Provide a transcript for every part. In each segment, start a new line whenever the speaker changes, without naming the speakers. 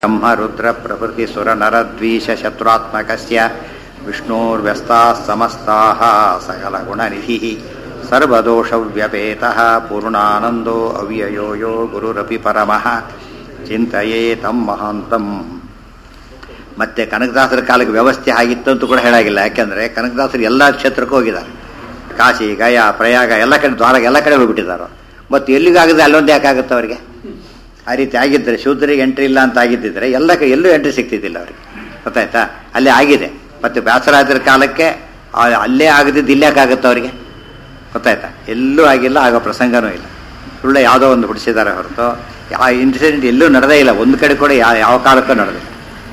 ಬ್ರಹ್ಮ ರುದ್ರ ಪ್ರಭೃತಿ ಸುರ ನರದ್ವೀಷ ಶತ್ರುತ್ಮಕಸ್ಯ ವಿಷ್ಣೋರ್ವ್ಯಸ್ತಾಃ ಸಮಸ್ತಾಃ ಸಕಲ ಗುಣನಿಧಿ ಸರ್ವದೋಷವ್ಯಪೇತಃ ಪೂರ್ಣಾನಂದೋ ಅವ್ಯಯೋ ಯೋ ಗುರುರಪಿ ಪರಮಃ ಚಿಂತೆಯೇ ತಂ ಮಹಾಂತಂ ಮತ್ತೆ ಕನಕದಾಸರ ಕಾಲಕ್ಕೆ ವ್ಯವಸ್ಥೆ ಆಗಿತ್ತು ಅಂತ ಕೂಡ ಹೇಳಾಗಿಲ್ಲ ಯಾಕೆಂದ್ರೆ ಕನಕದಾಸರು ಎಲ್ಲ ಕ್ಷೇತ್ರಕ್ಕೂ ಹೋಗಿದ್ದಾರೆ ಕಾಶಿ ಗಯಾ ಪ್ರಯಾಗ ಎಲ್ಲ ಕಡೆ ದ್ವಾರ ಎಲ್ಲ ಕಡೆ ಹೋಗ್ಬಿಟ್ಟಿದ್ದಾರೆ ಮತ್ತು ಎಲ್ಲಿಗಾಗದೆ ಅಲ್ಲೊಂದು ಯಾಕಾಗುತ್ತೆ ಅವರಿಗೆ ಆ ರೀತಿ ಆಗಿದ್ದರೆ ಶೂದ್ರಿಗೆ ಎಂಟ್ರಿ ಇಲ್ಲ ಅಂತ ಆಗಿದ್ದಿದ್ರೆ ಎಲ್ಲ ಕ- ಎಲ್ಲೂ ಎಂಟ್ರಿ ಸಿಗ್ತಿದ್ದಿಲ್ಲ ಅವರಿಗೆ ಗೊತ್ತಾಯ್ತಾ ಅಲ್ಲೇ ಆಗಿದೆ ಮತ್ತೆ ವ್ಯಾಸರಾಜರ ಕಾಲಕ್ಕೆ ಆ- ಅಲ್ಲೇ ಆಗದಿದ್ದು ಇಲ್ಲೇಕಾಗುತ್ತೆ ಅವರಿಗೆ ಗೊತ್ತಾಯ್ತಾ ಎಲ್ಲೂ ಆಗಿಲ್ಲ ಆಗೋ ಪ್ರಸಂಗನೂ ಇಲ್ಲ ಸುಳ್ಳೆ ಯಾವುದೋ ಒಂದು ಹುಡಿಸಿದ್ದಾರೆ ಹೊರತು ಆ ಇನ್ಸಿಡೆಂಟ್ ಎಲ್ಲೂ ನಡೆದೇ ಇಲ್ಲ ಒಂದು ಕಡೆ ಕೂಡ ಯಾವ ಯಾವ ಕಾಲಕ್ಕೂ ನಡೆದಿಲ್ಲ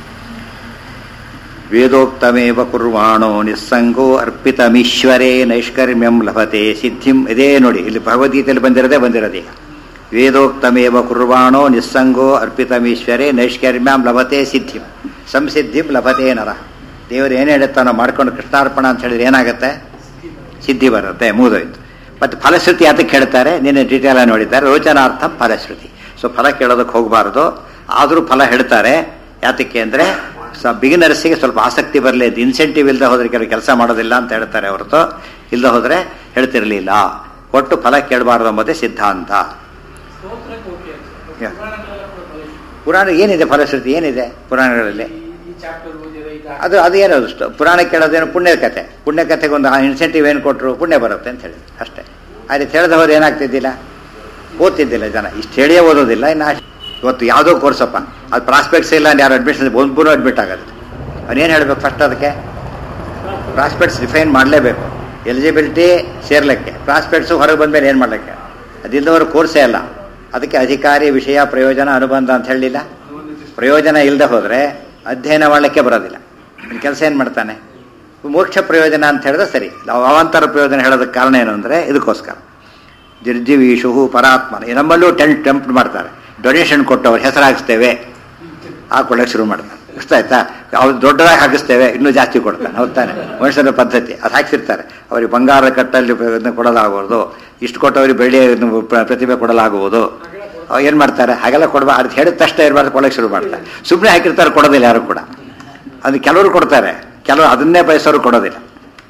ವೇದೋಕ್ತಮೇವ ಕುರ್ವಾಣೋ ನಿಸ್ಸಂಗೋ ಅರ್ಪಿತಮೀಶ್ವರೇ ನೈಷ್ಕರ್ಮ್ಯಂ ಲಭತೆ ಸಿದ್ಧಿಂ ಇದೇ ನೋಡಿ ಇಲ್ಲಿ ಭಗವದ್ಗೀತೆಯಲ್ಲಿ ಬಂದಿರೋದೇ ಬಂದಿರೋದು ಈಗ ವೇದೋಕ್ತಮೇವ ಕುರ್ವಾಣೋ ನಿಸ್ಸಂಗೋ ಅರ್ಪಿತಮೀಶ್ವರೇ ನೈಷ್ಕರ್ಮ್ಯಂ ಲಭತೆ ಸಿದ್ಧಿಂ ಸಂಸಿದ್ಧಿಂ ಲಭತೆ ನರ ದೇವರು ಏನು ಹೇಳುತ್ತಾನೋ ಮಾಡ್ಕೊಂಡು ಕೃಷ್ಣಾರ್ಪಣ ಅಂತ ಹೇಳಿದ್ರೆ ಏನಾಗುತ್ತೆ ಸಿದ್ಧಿ ಬರುತ್ತೆ ಮುಗಿದೋಯ್ತು ಮತ್ತು ಫಲಶ್ರುತಿ ಯಾತಕ್ಕೆ ಹೇಳ್ತಾರೆ ನಿನ್ನೆ ಡೀಟೇಲ್ ಆಗಿ ನೋಡಿದ್ದಾರೆ ರೋಚನಾರ್ಥ ಫಲಶ್ರುತಿ ಸೊ ಫಲ ಕೇಳೋದಕ್ಕೆ ಹೋಗಬಾರ್ದು ಆದರೂ ಫಲ ಹೇಳ್ತಾರೆ ಯಾತಕ್ಕೆ ಅಂದರೆ ಸ ಬಿಗಿನರ್ಸಿಗೆ ಸ್ವಲ್ಪ ಆಸಕ್ತಿ ಬರಲಿ ಅದು ಇನ್ಸೆಂಟಿವ್ ಇಲ್ಲದೆ ಹೋದ್ರೆ ಕೆಲವು ಕೆಲಸ ಮಾಡೋದಿಲ್ಲ ಅಂತ ಹೇಳ್ತಾರೆ ಹೊರತು ಇಲ್ಲದೆ ಹೋದರೆ ಹೇಳ್ತಿರಲಿಲ್ಲ ಒಟ್ಟು ಫಲ ಕೇಳಬಾರ್ದು ಎಂಬುದೇ ಸಿದ್ಧಾಂತ
ಸ್ತೋತ್ರಕ್ಕೆ ಓಕೆ
Yeah.
ಪುರಾಣಗಳೆಲ್ಲ ಕೂಡ ಫಲಶ್ರುತಿ.
ಪುರಾಣ ಏನಿದೆ ಫಲಶ್ರುತಿ ಏನಿದೆ ಪುರಾಣಗಳಲ್ಲಿ
ಈ ಚಾಪ್ಟರ್ ಓದಿದ್ರೆ ಈಗ
ಅದು ಅದು ಏನದು ಅಷ್ಟು ಪುರಾಣ ಕೇಳೋದೇನು ಪುಣ್ಯ ಕಥೆ ಪುಣ್ಯ ಕಥೆಗೆ ಒಂದು ಇನ್ಸೆಂಟಿವ್ ಏನು ಕೊಟ್ಟರು ಪುಣ್ಯ ಬರುತ್ತೆ ಅಂತ ಹೇಳಿ ಅಷ್ಟೇ ಆ ರೀತಿ ಹೇಳಿದ ಹೋದ್ರೆ ಏನಾಗ್ತಿದ್ದಿಲ್ಲ ಓದ್ತಿದ್ದಿಲ್ಲ ಜನ ಇಷ್ಟು ಹೇಳಿಯೇ ಓದೋದಿಲ್ಲ ಇನ್ನು ಅಷ್ಟ್- ಇವತ್ತು ಯಾವುದೋ ಕೋರ್ಸಪ್ಪ ಅದು ಪ್ರಾಸ್ಪೆಕ್ಟ್ಸ್ ಇಲ್ಲ ಯಾರು ಅಡ್ಮಿಷನ್ ಒಂದು ಪೂರ್ವ ಅಡ್ಮಿಟ್ ಆಗೋದು ಅವನೇನು ಹೇಳ್ಬೇಕು ಫಸ್ಟ್ ಅದಕ್ಕೆ ಪ್ರಾಸ್ಪೆಕ್ಟ್ಸ್ ಡಿಫೈನ್ ಮಾಡಲೇಬೇಕು ಎಲಿಜಿಬಿಲಿಟಿ ಸೇರ್ಲಿಕ್ಕೆ ಪ್ರಾಸ್ಪೆಕ್ಟ್ಸು ಹೊರಗೆ ಬಂದಮೇಲೆ ಏನು ಮಾಡಲಿಕ್ಕೆ ಅದಿಲ್ಲದವರು ಕೋರ್ಸೇ ಅಲ್ಲ ಅದಕ್ಕೆ ಅಧಿಕಾರಿ ವಿಷಯ ಪ್ರಯೋಜನ ಅನುಬಂಧ ಅಂತ ಹೇಳಲಿಲ್ಲ ಪ್ರಯೋಜನ ಇಲ್ಲದೆ ಹೋದರೆ ಅಧ್ಯಯನ ಮಾಡಲಿಕ್ಕೆ ಬರೋದಿಲ್ಲ ಕೆಲಸ ಏನು ಮಾಡ್ತಾನೆ ಮೋಕ್ಷ ಪ್ರಯೋಜನ ಅಂತ ಹೇಳಿದ್ರೆ ಸರಿ ನಾವು ಅವಾಂತರ ಪ್ರಯೋಜನ ಹೇಳೋದಕ್ಕೆ ಕಾರಣ ಏನು ಅಂದರೆ ಇದಕ್ಕೋಸ್ಕರ ನಿರ್ಜೀವೀಷು ಪರಾತ್ಮನ ನಮ್ಮಲ್ಲೂ ಟೆಂಟ್ ಟೆಂಪ್ಟ್ ಮಾಡ್ತಾರೆ ಡೊನೇಷನ್ ಕೊಟ್ಟು ಅವ್ರ ಹೆಸರು ಹಾಕಿಸ್ತೇವೆ ಹಾಕೊಳ್ಳೋಕೆ ಶುರು ಮಾಡ್ತಾನೆ ಗೊತ್ತಾಯ್ತಾ ಅವ್ರು ದೊಡ್ಡದಾಗಿ ಹಾಕಿಸ್ತೇವೆ ಇನ್ನೂ ಜಾಸ್ತಿ ಕೊಡ್ತಾನೆ ಹೋಗ್ತಾನೆ ಮನುಷ್ಯನ ಪದ್ಧತಿ ಅದು ಹಾಕ್ಸಿರ್ತಾರೆ ಅವ್ರಿಗೆ ಬಂಗಾರ ಕಟ್ಟಲ್ಲಿ ಇದನ್ನ ಕೊಡಲಾಗುವುದು ಇಷ್ಟು ಕೊಟ್ಟವ್ರಿಗೆ ಬೆಳ್ಳಿ ಪ್ರ- ಪ್ರತಿಭೆ ಕೊಡಲಾಗುವುದು ಏನು ಮಾಡ್ತಾರೆ ಹಾಗೆಲ್ಲ ಕೊಡಬಾ ಅದು ಹೇಳಿದ ತಕ್ಷಣ ಇರಬಾರ್ದು ಕೊಡೋಕೆ ಶುರು ಮಾಡ್ತಾರೆ ಸುಮ್ಮನೆ ಹಾಕಿರ್ತಾರೆ ಕೊಡೋದಿಲ್ಲ ಯಾರು ಕೂಡ ಅದು ಕೆಲವರು ಕೊಡ್ತಾರೆ ಕೆಲವರು ಅದನ್ನೇ ಬಯಸೋರು ಕೊಡೋದಿಲ್ಲ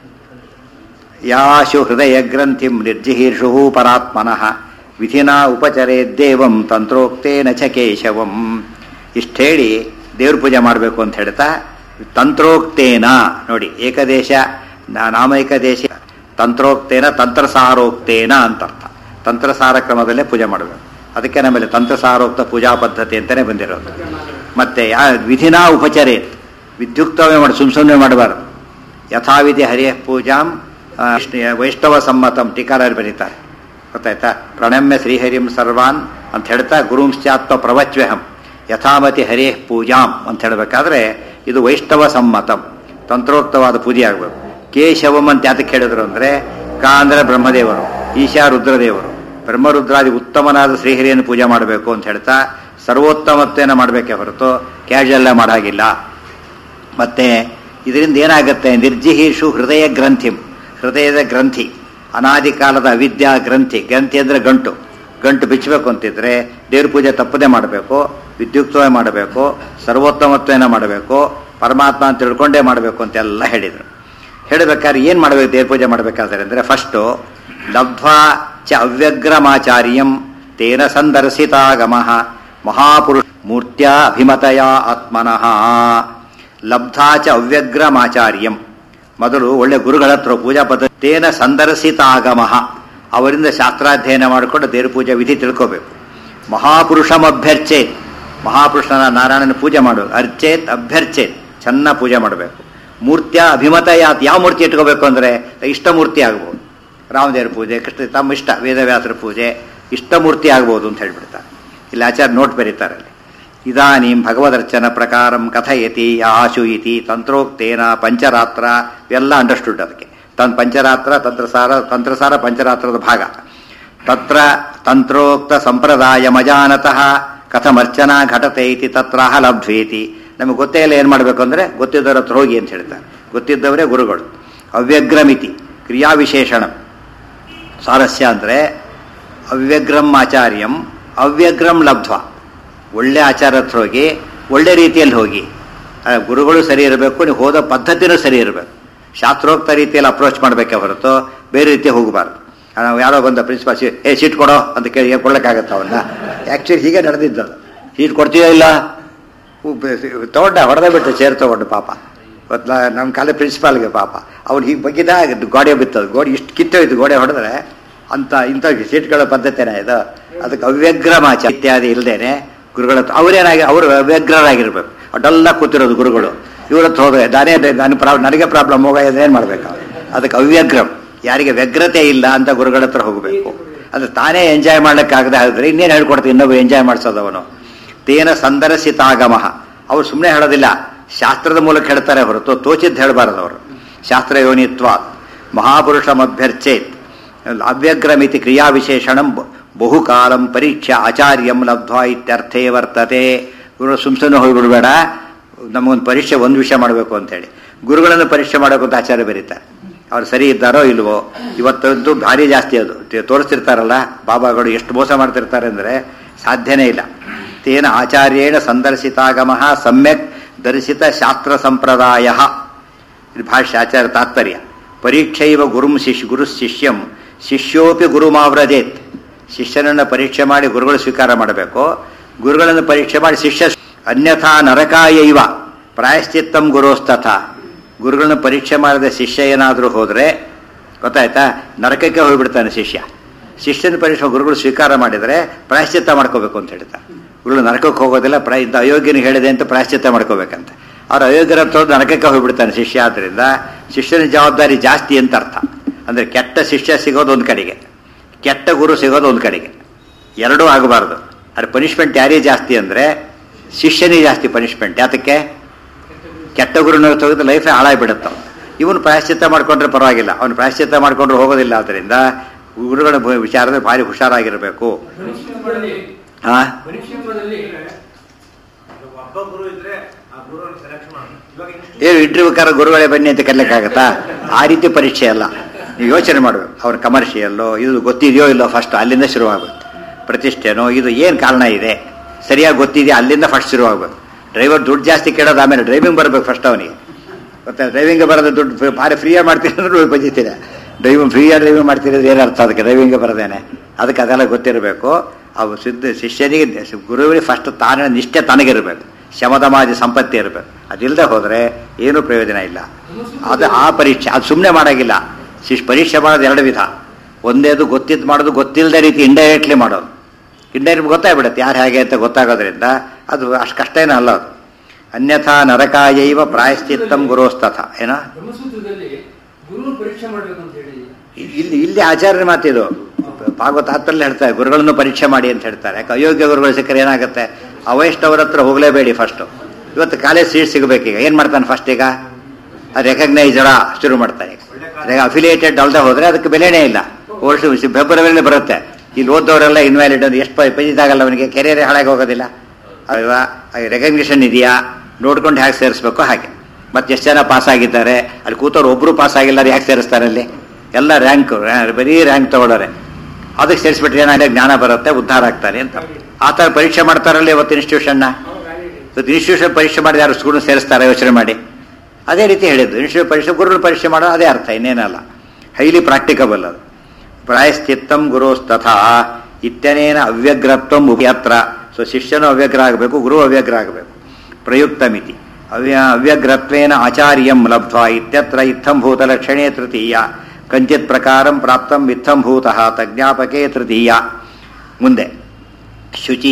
ಯಾಶು ಹೃದಯ ಗ್ರಂಥಿಂ ನಿರ್ಜಿಹೀರ್ಷು ಪರಾತ್ಮನಃ ವಿಧಿನಾ ಉಪಚರೇದ್ದೇವಂ ತಂತ್ರೋಕ್ತೇನ ಚ ಕೇಶವಂ ಇಷ್ಟು ಹೇಳಿ ದೇವ್ರ ಪೂಜೆ ಮಾಡಬೇಕು ಅಂತ ಹೇಳ್ತಾ ತಂತ್ರೋಕ್ತೇನ ನೋಡಿ ಏಕದೇಶ ನಾ- ನಾಮೈಕ ದೇಶ ತಂತ್ರೋಕ್ತೇನ ತಂತ್ರಸಾರೋಕ್ತೇನ ಅಂತ ಅರ್ಥ ತಂತ್ರಸಾರ ಕ್ರಮದಲ್ಲೇ ಪೂಜೆ ಮಾಡಬೇಕು ಅದಕ್ಕೆ ನಮ್ಮಲ್ಲಿ ತಂತ್ರಸಾರೋಕ್ತ ಪೂಜಾ ಪದ್ಧತಿ ಅಂತಲೇ ಬಂದಿರೋದು ಮತ್ತೆ ಯಾ ವಿಧಿನಾ ಉಪಚರೇ ವಿದ್ಯುಕ್ತವೇ ಮಾಡಿ ಸುಮ್ ಸುಮ್ಮನೆ ಮಾಡಬಾರ್ದು ಯಥಾವಿಧಿ ಹರಿಯ ಪೂಜಾಂ ಆ, ವಿಷ್ಣು- ವೈಷ್ಣವ ಸಮ್ಮತಂ ಟೀಕಾರರು ಬರೀತಾರೆ ಗೊತ್ತಾಯ್ತಾ ಪ್ರಣಮ್ಯ ಶ್ರೀಹರಿಂ ಸರ್ವಾನ್ ಅಂತ ಹೇಳ್ತಾ ಗುರುಂಶ್ಚಾತ್ವ ಪ್ರವಚ್ವ್ಯಹಂ ಯಥಾಮತಿ ಹರೇ ಪೂಜಾಂ ಅಂತ ಹೇಳಬೇಕಾದ್ರೆ ಇದು ವೈಷ್ಣವ ಸಮ್ಮತಂ ತಂತ್ರೋಕ್ತವಾದ ಪೂಜೆ ಆಗಬೇಕು ಕೇಶವಂ ಅಂತ ಯಾತಕ್ಕೆ ಹೇಳಿದ್ರು ಅಂದರೆ ಕಾ ಅಂದರೆ ಬ್ರಹ್ಮದೇವರು ಈಶಾ ರುದ್ರದೇವರು ಬ್ರಹ್ಮರುದ್ರಾದಿ ಉತ್ತಮನಾದ ಶ್ರೀಹರಿಯನ್ನು ಪೂಜೆ ಮಾಡಬೇಕು ಅಂತ ಹೇಳ್ತಾ ಸರ್ವೋತ್ತಮತ್ವೇನ ಮಾಡಬೇಕೇ ಹೊರತು ಕ್ಯಾಶುಯಲ್ಲ ಮಾಡಾಗಿಲ್ಲ ಮತ್ತೆ ಇದರಿಂದ ಏನಾಗುತ್ತೆ ನಿರ್ಜಿಹೀಷು ಹೃದಯ ಗ್ರಂಥಿ ಹೃದಯದ ಗ್ರಂಥಿ ಅನಾದಿ ಕಾಲದ ಅವಿದ್ಯಾ ಗ್ರಂಥಿ ಗ್ರಂಥಿ ಅಂದರೆ ಗಂಟು ಗಂಟು ಬಿಚ್ಚಬೇಕು ಅಂತಿದ್ರೆ ದೇವ್ರ ಪೂಜೆ ತಪ್ಪದೇ ಮಾಡಬೇಕು ವಿದ್ಯುಕ್ತವೇ ಮಾಡಬೇಕು ಸರ್ವೋತ್ತಮತ್ವೇನ ಮಾಡಬೇಕು ಪರಮಾತ್ಮ ಅಂತ ತಿಳ್ಕೊಂಡೇ ಮಾಡಬೇಕು ಅಂತೆಲ್ಲ ಹೇಳಿದರು ಹೇಳಬೇಕಾದ್ರೆ ಏನು ಮಾಡಬೇಕು ದೇವ್ರ ಪೂಜೆ ಮಾಡಬೇಕಾದ್ರೆ ಅಂದರೆ ಫಸ್ಟು ಲಬ್ಧ್ವಾ ಚ ಅವ್ಯಗ್ರಮಾಚಾರ್ಯಂ ತೇನ ಸಂದರ್ಶಿತಾಗಮಃ ಮಹಾಪುರುಷ ಮೂರ್ತ್ಯ ಅಭಿಮತಯ ಆತ್ಮನಃ ಲಬ್ಧಾ ಚ ಅವ್ಯಗ್ರಮಾಚಾರ್ಯಂ ಮೊದಲು ಒಳ್ಳೆ ಗುರುಗಳ ಹತ್ರ ಪೂಜಾ ಪದ್ಧತಿ ತೇನ ಸಂದರ್ಶಿತಾಗಮಃ ಅವರಿಂದ ಶಾಸ್ತ್ರಾಧ್ಯಯನ ಮಾಡಿಕೊಂಡು ದೇವ್ರ ಪೂಜೆ ವಿಧಿ ತಿಳ್ಕೋಬೇಕು ಮಹಾಪುರುಷಂ ಅಭ್ಯರ್ಚೇತ್ ಮಹಾಪುರುಷನ ನಾರಾಯಣನ ಪೂಜೆ ಮಾಡಬೇಕು ಅರ್ಚೇತ್ ಅಭ್ಯರ್ಚೇತ್ ಚೆನ್ನಾಗಿ ಪೂಜೆ ಮಾಡಬೇಕು ಮೂರ್ತಿಯ ಅಭಿಮತ ಯಾತ್ ಯಾವ ಮೂರ್ತಿ ಇಟ್ಕೋಬೇಕು ಅಂದರೆ ಇಷ್ಟ ಮೂರ್ತಿ ಆಗ್ಬೋದು ರಾಮದೇವ್ರ ಪೂಜೆ ಕೃಷ್ಣ ತಮ್ಮ ಇಷ್ಟ ವೇದವ್ಯಾಸರ ಪೂಜೆ ಇಷ್ಟ ಮೂರ್ತಿ ಆಗ್ಬೋದು ಅಂತ ಹೇಳ್ಬಿಡ್ತಾರೆ ಇಲ್ಲಿ ಆಚಾರ್ಯ ನೋಟ್ ಬರೀತಾರೆ ಅಲ್ಲಿ ಇದಾನೀಂ ಭಗವದರ್ಚನ ಪ್ರಕಾರಂ ಕಥಯತಿ ಆಶು ಇತಿ ತಂತ್ರೋಕ್ತೇನ ಪಂಚರಾತ್ರ ಇವೆಲ್ಲ ಅಂಡರ್ಸ್ಟುಡ್ ಅದಕ್ಕೆ ತನ್ ಪಂಚರಾತ್ರ ತಂತ್ರಸಾರ ತಂತ್ರಸಾರ ಪಂಚರಾತ್ರದ ಭಾಗ ತತ್ರ ತಂತ್ರೋಕ್ತ ಸಂಪ್ರದಾಯ ಮಜಾನತಃ ಕಥಮರ್ಚನಾ ಘಟತೆ ಇತಿ ತತ್ರಾಹ ಲಬ್ಧ್ವೇತಿ ನಮಗೆ ಗೊತ್ತೇ ಇಲ್ಲ ಏನು ಮಾಡಬೇಕು ಅಂದರೆ ಗೊತ್ತಿದ್ದವರ ಹತ್ರ ಹೋಗಿ ಅಂತ ಹೇಳ್ತಾರೆ ಗೊತ್ತಿದ್ದವರೇ ಗುರುಗಳು ಅವ್ಯಗ್ರಮಿತಿ ಕ್ರಿಯಾವಿಶೇಷಣ ಸಾರಸ್ಯ ಅಂದರೆ ಅವ್ಯಗ್ರಂ ಆಚಾರ್ಯಂ ಅವ್ಯಗ್ರಂ ಲಬ್ಧ್ವ ಒಳ್ಳೆ ಆಚಾರ ಹತ್ರ ಹೋಗಿ ಒಳ್ಳೆ ರೀತಿಯಲ್ಲಿ ಹೋಗಿ ಆ, ಗುರುಗಳು ಸರಿ ಇರಬೇಕು ನೀವು ಹೋದ ಪದ್ಧತಿನೂ ಸರಿ ಇರಬೇಕು ಶಾಸ್ತ್ರೋಕ್ತ ರೀತಿಯಲ್ಲಿ ಅಪ್ರೋಚ್ ಮಾಡಬೇಕೆ ಹೊರತು ಬೇರೆ ರೀತಿ ಹೋಗಬಾರ್ದು ಆ, ನಾವು ಯಾರೋ ಬಂದ ಪ್ರಿನ್ಸಿಪಾಲ್ ಏ ಸೀಟ್ ಕೊಡೋ ಅಂತ ಕೇಳಿ ಕೊಡ್ಲಿಕ್ಕಾಗತ್ತ ಅವನ್ನ ಆ್ಯಕ್ಚುಲಿ ಹೀಗೆ ನಡೆದಿದ್ದದು ಸೀಟ್ ಕೊಡ್ತೀಯೋ ಇಲ್ಲ ತಗೊಂಡ ಹೊಡೆದೇ ಬಿಟ್ಟು ಚೇರ್ ತಗೊಂಡು ಪಾಪ ಇವತ್ತು ನಮ್ಮ ಕಾಲೇ ಪ್ರಿನ್ಸಿಪಾಲ್ಗೆ ಪಾಪ ಅವ್ನು ಹೀಗೆ ಬಗ್ಗಿದ ಗೋಡೆ ಬಿತ್ತದು ಗೋಡೆ ಇಷ್ಟು ಕಿತ್ತೋಯ್ತು ಗೋಡೆ ಹೊಡೆದ್ರೆ ಅಂತ ಇಂಥ ಸೀಟ್ಗಳ ಪದ್ಧತಿನೇ ಇದು ಅದಕ್ಕೆ ಅವ್ಯಗ್ರಮಾಚ ಇತ್ಯಾದಿ ಇಲ್ಲದೇನೆ ಗುರುಗಳ ಹತ್ರ ಅವರೇನಾಗಿ ಅವರು ಅವ್ಯಗ್ರರಾಗಿರ್ಬೇಕು ಅಡ್ಡೆಲ್ಲ ಕೂತಿರೋದು ಗುರುಗಳು ಇವ್ರ ಹತ್ರ ಹೋದ್ರೆ ನಾನೇ ನನ್ನ ಪ್ರಾಬ್ಲಮ್ ನನಗೆ ಪ್ರಾಬ್ಲಮ್ ಹೋಗ ಏನು ಮಾಡ್ಬೇಕು ಅದಕ್ಕೆ ಅವ್ಯಗ್ರಂ ಯಾರಿಗೆ ವ್ಯಗ್ರತೆ ಇಲ್ಲ ಅಂತ ಗುರುಗಳ ಹತ್ರ ಹೋಗಬೇಕು ಅದು ತಾನೇ ಎಂಜಾಯ್ ಮಾಡ್ಲಿಕ್ಕಾಗದೆ ಆದ್ರೆ ಇನ್ನೇನು ಹೇಳ್ಕೊಡ್ತೀವಿ ಇನ್ನೊಬ್ಬ ಎಂಜಾಯ್ ಮಾಡಿಸೋದವನು ತೇನ ಸಂದರ್ಶಿತಾಗಮ ಅವ್ರು ಸುಮ್ಮನೆ ಹೇಳೋದಿಲ್ಲ ಶಾಸ್ತ್ರದ ಮೂಲಕ ಹೇಳ್ತಾರೆ ಹೊರತು ತೋಚಿದ್ದು ಹೇಳಬಾರದು ಅವರು ಶಾಸ್ತ್ರ ಯೋನಿತ್ವ ಮಹಾಪುರುಷಮಭ್ಯರ್ಚೇತ್ ಅವ್ಯಗ್ರಮಿತಿ ಕ್ರಿಯಾ ವಿಶೇಷಣಂ ಬಹುಕಾಲಂ ಪರೀಕ್ಷೆ ಆಚಾರ್ಯಂ ಲಬ್ಧ್ವಾ ಇತ್ಯರ್ಥೇ ವರ್ತತೆ ಗುರು ಸುಮ್ಸನ್ನು ಹೋಗ್ಬಿಡ್ಬೇಡ ನಮಗೊಂದು ಪರೀಕ್ಷೆ ಒಂದು ವಿಷಯ ಮಾಡಬೇಕು ಅಂತೇಳಿ ಗುರುಗಳನ್ನು ಪರೀಕ್ಷೆ ಮಾಡಬೇಕು ಅಂತ ಆಚಾರ್ಯ ಬರೀತಾರೆ ಅವ್ರು ಸರಿ ಇದ್ದಾರೋ ಇಲ್ವೋ ಇವತ್ತಂತೂ ಭಾರಿ ಜಾಸ್ತಿ ಅದು ತೆ- ತೋರಿಸ್ತಿರ್ತಾರಲ್ಲ ಬಾಬಾಗಳು ಎಷ್ಟು ಮೋಸ ಮಾಡ್ತಿರ್ತಾರೆ ಅಂದರೆ ಸಾಧ್ಯನೇ ಇಲ್ಲ ತೇನ ಆಚಾರ್ಯೇಣ ಸಂದರ್ಶಿತಾಗಮ ಸಮ್ಯಕ್ ದರ್ಶಿತ ಶಾಸ್ತ್ರ ಸಂಪ್ರದಾಯ ಇದು ಭಾಷ್ಯ ಆಚಾರ್ಯ ತಾತ್ಪರ್ಯ ಪರೀಕ್ಷೆಯವ ಗುರುಂ ಶಿಷ್ಯ ಗುರು ಶಿಷ್ಯಂ ಶಿಷ್ಯೋಪಿ ಗುರುಮಾವ್ರಜೇತ್ ಶಿಷ್ಯನನ್ನು ಪರೀಕ್ಷೆ ಮಾಡಿ ಗುರುಗಳು ಸ್ವೀಕಾರ ಮಾಡಬೇಕು ಗುರುಗಳನ್ನು ಪರೀಕ್ಷೆ ಮಾಡಿ ಶಿಷ್ಯ ಅನ್ಯಥಾ ನರಕಾಯ ಇವ ಪ್ರಾಯಶ್ಚಿತ್ತಂ ಗುರೋಸ್ತಥ ಗುರುಗಳನ್ನ ಪರೀಕ್ಷೆ ಮಾಡಿದ ಶಿಷ್ಯ ಏನಾದರೂ ಹೋದರೆ ಗೊತ್ತಾಯ್ತಾ ನರಕಕ್ಕೆ ಹೋಗ್ಬಿಡ್ತಾನೆ ಶಿಷ್ಯ ಶಿಷ್ಯನ ಪರೀಕ್ಷೆ ಗುರುಗಳು ಸ್ವೀಕಾರ ಮಾಡಿದರೆ ಪ್ರಾಯಶ್ಚಿತ್ತ ಮಾಡ್ಕೋಬೇಕು ಅಂತ ಹೇಳ್ತಾರೆ ಗುರುಗಳು ನರಕಕ್ಕೆ ಹೋಗೋದಿಲ್ಲ ಪ್ರಾಯ ಇಂಥ ಅಯೋಗ್ಯನಿಗೆ ಹೇಳಿದೆ ಅಂತ ಪ್ರಾಯಶ್ಚಿತ್ತ ಮಾಡ್ಕೋಬೇಕಂತ ಅವ್ರು ಅಯೋಗ್ಯರ ಹೋದ್ರೆ ನರಕಕ್ಕೆ ಹೋಗ್ಬಿಡ್ತಾನೆ ಶಿಷ್ಯ ಆದ್ದರಿಂದ ಶಿಷ್ಯನ ಜವಾಬ್ದಾರಿ ಜಾಸ್ತಿ ಅಂತ ಅರ್ಥ ಅಂದರೆ ಕೆಟ್ಟ ಶಿಷ್ಯ ಸಿಗೋದು ಒಂದು ಕಡೆಗೆ ಕೆಟ್ಟ ಗುರು ಸಿಗೋದು ಒಂದು ಕಡೆಗೆ ಎರಡೂ ಆಗಬಾರ್ದು ಅದ್ರ ಪನಿಷ್ಮೆಂಟ್ ಯಾರೇ ಜಾಸ್ತಿ ಅಂದರೆ ಶಿಷ್ಯನಿಗೆ ಜಾಸ್ತಿ ಪನಿಷ್ಮೆಂಟ್ ಯಾತಕ್ಕೆ ಕೆಟ್ಟ ಗುರುನ ತೆಗೆದು ಲೈಫೇ ಹಾಳಾಗ್ಬಿಡುತ್ತೆ ಇವನು ಪ್ರಾಯಶ್ಚಿತ್ತ ಮಾಡ್ಕೊಂಡ್ರೆ ಪರವಾಗಿಲ್ಲ ಅವನು ಪ್ರಾಯಶ್ಚಿತ್ತ ಮಾಡ್ಕೊಂಡ್ರೆ ಹೋಗೋದಿಲ್ಲ ಆದ್ದರಿಂದ ಗುರುಗಳ ಭ- ವಿಚಾರದಲ್ಲಿ ಭಾರಿ ಹುಷಾರಾಗಿರಬೇಕು
ಪರೀಕ್ಷೆಗಳಲ್ಲಿ
ಆ
ಪರೀಕ್ಷೆಗಳಲ್ಲಿ
ಒಬ್ಬ ಗುರು ಇದ್ರೆ ಆ ಗುರುವನ್ನು ಸೆಲೆಕ್ಷನ್ ಮಾಡಿ ಇವಾಗ ಇಷ್ಟು
ಏನು ಇಂಟರ್ವ್ಯೂಕಾರ ಗುರುಗಳೇ ಬನ್ನಿ ಅಂತ ಕರ್ಲಿಕ್ಕಾಗತ್ತಾ ಆ ರೀತಿ ಪರೀಕ್ಷೆ ಅಲ್ಲ ನೀವು ಯೋಚನೆ ಮಾಡಬೇಕು ಅವ್ರ ಕಮರ್ಷಿಯಲ್ಲೋ ಇದು ಗೊತ್ತಿದೆಯೋ ಇಲ್ಲೋ ಫಸ್ಟ್ ಅಲ್ಲಿಂದ ಶುರುವಾಗಬೇಕು ಪ್ರತಿಷ್ಠೆನೋ ಇದು ಏನು ಕಾರಣ ಇದೆ ಸರಿಯಾಗಿ ಗೊತ್ತಿದೆಯಾ ಅಲ್ಲಿಂದ ಫಸ್ಟ್ ಶುರುವಾಗಬೇಕು ಡ್ರೈವರ್ ದುಡ್ಡು ಜಾಸ್ತಿ ಕೇಳೋದು ಆಮೇಲೆ ಡ್ರೈವಿಂಗ್ ಬರಬೇಕು ಫಸ್ಟ್ ಅವನಿಗೆ ಮತ್ತೆ ಡ್ರೈವಿಂಗ್ ಬರೋದು ದುಡ್ಡು ಭಾರಿ ಫ್ರೀಯಾಗಿ ಮಾಡ್ತೀನಿ ಅಂದ್ರೆ ಬಜಿತೀರ ಡ್ರೈವಿಂಗ್ ಫ್ರೀಯಾಗಿ ಡ್ರೈವಿಂಗ್ ಮಾಡ್ತಿರೋದು ಏನು ಅರ್ಥ ಅದಕ್ಕೆ ಡ್ರೈವಿಂಗ್ ಬರದೇನೆ ಅದಕ್ಕೆ ಅದೆಲ್ಲ ಗೊತ್ತಿರಬೇಕು ಅವು ಸಿದ್ಧ ಶಿಷ್ಯನಿಗೆ ಗುರುವಿಗೆ ಫಸ್ಟ್ ತಾನೇ ನಿಷ್ಠೆ ತನಗಿರಬೇಕು ಶಮದಮಾದಿ ಸಂಪತ್ತಿ ಇರಬೇಕು ಅದಿಲ್ಲದೆ ಹೋದರೆ ಏನೂ ಪ್ರಯೋಜನ ಇಲ್ಲ ಅದು ಆ ಪರೀಕ್ಷೆ ಅದು ಸುಮ್ಮನೆ ಮಾಡೋಂಗಿಲ್ಲ ಶಿಶ್ ಪರೀಕ್ಷೆ ಮಾಡೋದು ಎರಡು ವಿಧ ಒಂದೇದು ಗೊತ್ತಿದ್ದು ಮಾಡೋದು ಗೊತ್ತಿಲ್ಲದ ರೀತಿ ಇಂಡೈರೆಕ್ಟ್ಲಿ ಮಾಡೋದು ಇಂಡೈರೆಕ್ಟ್ ಗೊತ್ತಾಗ್ಬಿಡುತ್ತೆ ಯಾರು ಹೇಗೆ ಅಂತ ಗೊತ್ತಾಗೋದ್ರಿಂದ ಅದು ಅಷ್ಟು ಕಷ್ಟ ಏನೂ ಅಲ್ಲ ಅದು ಅನ್ಯಥಾ ನರಕಾಯೈವ ಪ್ರಾಯಶ್ಚಿತ್ತಂ ಗುರೋಸ್ತಥ ಏನ
ಬ್ರಹ್ಮಸೂತ್ರದಲ್ಲಿ ಗುರು ಪರೀಕ್ಷೆ ಮಾಡ್ಬೇಕು ಅಂತ ಹೇಳಿ
ಇಲ್ಲಿ ಇಲ್ಲಿ ಆಚಾರ್ಯರ ಮಾತಿದು ಭಾಗವತ ಹತ್ತರಲ್ಲಿ ಹೇಳ್ತಾರೆ ಗುರುಗಳನ್ನು ಪರೀಕ್ಷೆ ಮಾಡಿ ಅಂತ ಹೇಳ್ತಾರೆ ಯಾಕೆ ಅಯೋಗ್ಯ ಗುರುಗಳು ಸಿಕ್ಕರೆ ಏನಾಗುತ್ತೆ ಅವೈಷ್ಣವರ ಹತ್ರ ಹೋಗಲೇಬೇಡಿ ಫಸ್ಟು ಇವತ್ತು ಕಾಲೇಜ್ ಸೀಟ್ ಸಿಗಬೇಕೀಗ ಏನು ಮಾಡ್ತಾನೆ ಫಸ್ಟ್ ಈಗ ರೆಕಗ್ನೈಸರ ಶುರು ಮಾಡ್ತಾನೆ ಅಫಿಲಿಯೇಟೆಡ್ ಅಲ್ಲದೆ ಹೋದ್ರೆ ಅದಕ್ಕೆ ಬೆಲೆನೇ ಇಲ್ಲ ವರ್ಷ ಫೆಬ್ರವರಿಯಲ್ಲಿ ಬರುತ್ತೆ ಇಲ್ಲಿ ಓದೋರೆಲ್ಲ ಇನ್ವ್ಯಾಲಿಡ್ ಅಂತ ಎಷ್ಟು ಪೈದಾಗಲ್ಲ ಅವನಿಗೆ ಕೆರಿಯರ್ ಹಾಳಾಗಿ ಹೋಗೋದಿಲ್ಲ ಅಲ್ವಾ ರೆಕಗ್ನಿಷನ್ ಇದೆಯಾ ನೋಡ್ಕೊಂಡು ಹೇಗೆ ಸೇರಿಸ್ಬೇಕು ಹಾಗೆ ಮತ್ತೆ ಎಷ್ಟು ಜನ ಪಾಸ್ ಆಗಿದ್ದಾರೆ ಅಲ್ಲಿ ಕೂತವ್ರು ಒಬ್ರು ಪಾಸ್ ಆಗಿಲ್ಲ ಯಾಕೆ ಸೇರಿಸ್ತಾರೆ ಅಲ್ಲಿ ಎಲ್ಲ ರ್ಯಾಂಕ್ ಬರೀ ರ್ಯಾಂಕ್ ತಗೊಳ್ಳೋರೆ ಅದಕ್ಕೆ ಸೇರಿಸ್ಬಿಟ್ರೆ ಏನಾಗಿದೆ ಜ್ಞಾನ ಬರುತ್ತೆ ಉದ್ಧಾರ ಆಗ್ತಾರೆ ಅಂತ ಆ ಥರ ಪರೀಕ್ಷೆ ಮಾಡ್ತಾರಲ್ಲ ಇವತ್ತು ಇನ್ಸ್ಟಿಟ್ಯೂಷನ್ನ ಇವತ್ತು ಇನ್ಸ್ಟಿಟ್ಯೂಷನ್ ಪರೀಕ್ಷೆ ಮಾಡಿ ಯಾರು ಸ್ಕೂಲ್ ಸೇರಿಸ್ತಾರೆ ಯೋಚನೆ ಮಾಡಿ ಅದೇ ರೀತಿ ಹೇಳಿದ್ದು ಇನ್ಸ್ಟಿಟ್ಯೂಟ್ ಪರೀಕ್ಷೆ ಗುರುಗಳು ಪರೀಕ್ಷೆ ಮಾಡೋದು ಅದೇ ಅರ್ಥ ಇನ್ನೇನಲ್ಲ ಹೈಲಿ ಪ್ರಾಕ್ಟಿಕಬಲ್ ಅದು ಪ್ರಾಯಶ್ಚಿತ್ತಂ ಗುರೋಸ್ತಥಾ ಇತ್ಯನೇನ ಅವ್ಯಗ್ರತ್ವಂ ಉಭಯತ್ರ ಸೊ ಶಿಷ್ಯನು ಅವ್ಯಗ್ರ ಆಗಬೇಕು ಗುರು ಅವ್ಯಗ್ರ ಆಗಬೇಕು ಪ್ರಯುಕ್ತ ಮಿತಿ ಅವ್ಯ ಅವ್ಯಗ್ರತ್ವೇನ ಆಚಾರ್ಯಂ ಲಬ್ಧ್ವಾ ಇತ್ಯತ್ರ ಇತ್ತಂಭೂತ ಲಕ್ಷಣೇ ತೃತೀಯ ಕಂಚಿತ್ ಪ್ರಕಾರಂ ಪ್ರಾಪ್ತಂ ಇತ್ತಂಭೂತಃ ತಜ್ಞಾಪಕೆ ತೃತೀಯ ಮುಂದೆ ಶುಚಿ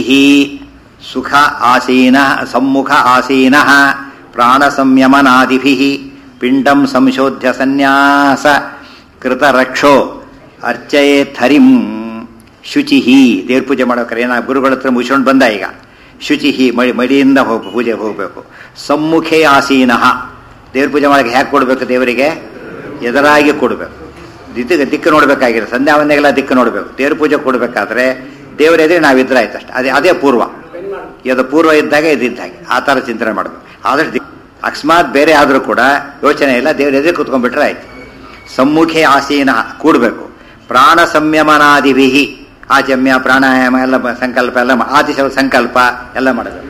ಸುಖ ಆಸೀನ ಸಮ್ಮುಖ ಆಸೀನ ಪ್ರಾಣ ಸಂಯಮನಾದಿಭಿ ಪಿಂಡಂ ಸಂಶೋಧ್ಯ ಸನ್ಯಾಸ ಕೃತರಕ್ಷೋ ಅರ್ಚಯೇತ್ ಹರಿಂ ಶುಚಿ ದೇವ್ರ ಪೂಜೆ ಮಾಡೋಕ್ರೆ ಏನ ಗುರುಗಳ ಹತ್ರ ಮುಚ್ಕೊಂಡು ಬಂದ ಈಗ ಶುಚಿ ಮಡಿ ಮಡಿಯಿಂದ ಹೋಗಿ ಪೂಜೆ ಹೋಗಬೇಕು ಸಮ್ಮುಖೇ ಆಸೀನ ದೇವ್ರ ಪೂಜೆ ಮಾಡಕ್ಕೆ ಹೇಗೆ ಕೊಡಬೇಕು ದೇವರಿಗೆ ಎದುರಾಗಿ ಕೊಡಬೇಕು ದಿಕ್ಕ ದಿಕ್ಕು ನೋಡಬೇಕಾಗಿರೋ ಸಂಧ್ಯಾ ವಂದನೆಗೆಲ್ಲ ದಿಕ್ಕು ನೋಡಬೇಕು ದೇವ್ರ ಪೂಜೆ ಕೊಡಬೇಕಾದ್ರೆ ದೇವರ ಎದುರು ನಾವಿದ್ರೆ ಆಯ್ತು ಅಷ್ಟೇ ಅದೇ ಅದೇ ಪೂರ್ವ ಇದು ಪೂರ್ವ ಇದ್ದಾಗ ಇದ್ದಿದ್ದ ಹಾಗೆ ಆ ಥರ ಚಿಂತನೆ ಮಾಡಬೇಕು ಆದಷ್ಟು ದಿಕ್ಕು ಅಕಸ್ಮಾತ್ ಬೇರೆ ಆದರೂ ಕೂಡ ಯೋಚನೆ ಇಲ್ಲ ದೇವ್ರ ಎದುರು ಕುತ್ಕೊಂಡ್ಬಿಟ್ರೆ ಆಯ್ತು ಸಮ್ಮುಖೆ ಆಸೀನ ಕೂಡಬೇಕು ಪ್ರಾಣ ಸಂಯಮನಾದಿಭಿ ಆಚಮ್ಯ ಪ್ರಾಣಾಯಾಮ ಎಲ್ಲ ಬ- ಸಂಕಲ್ಪ ಎಲ್ಲ ಮಾ- ಆತಿಶ ಸಂಕಲ್ಪ ಎಲ್ಲ ಮಾಡಬೇಕು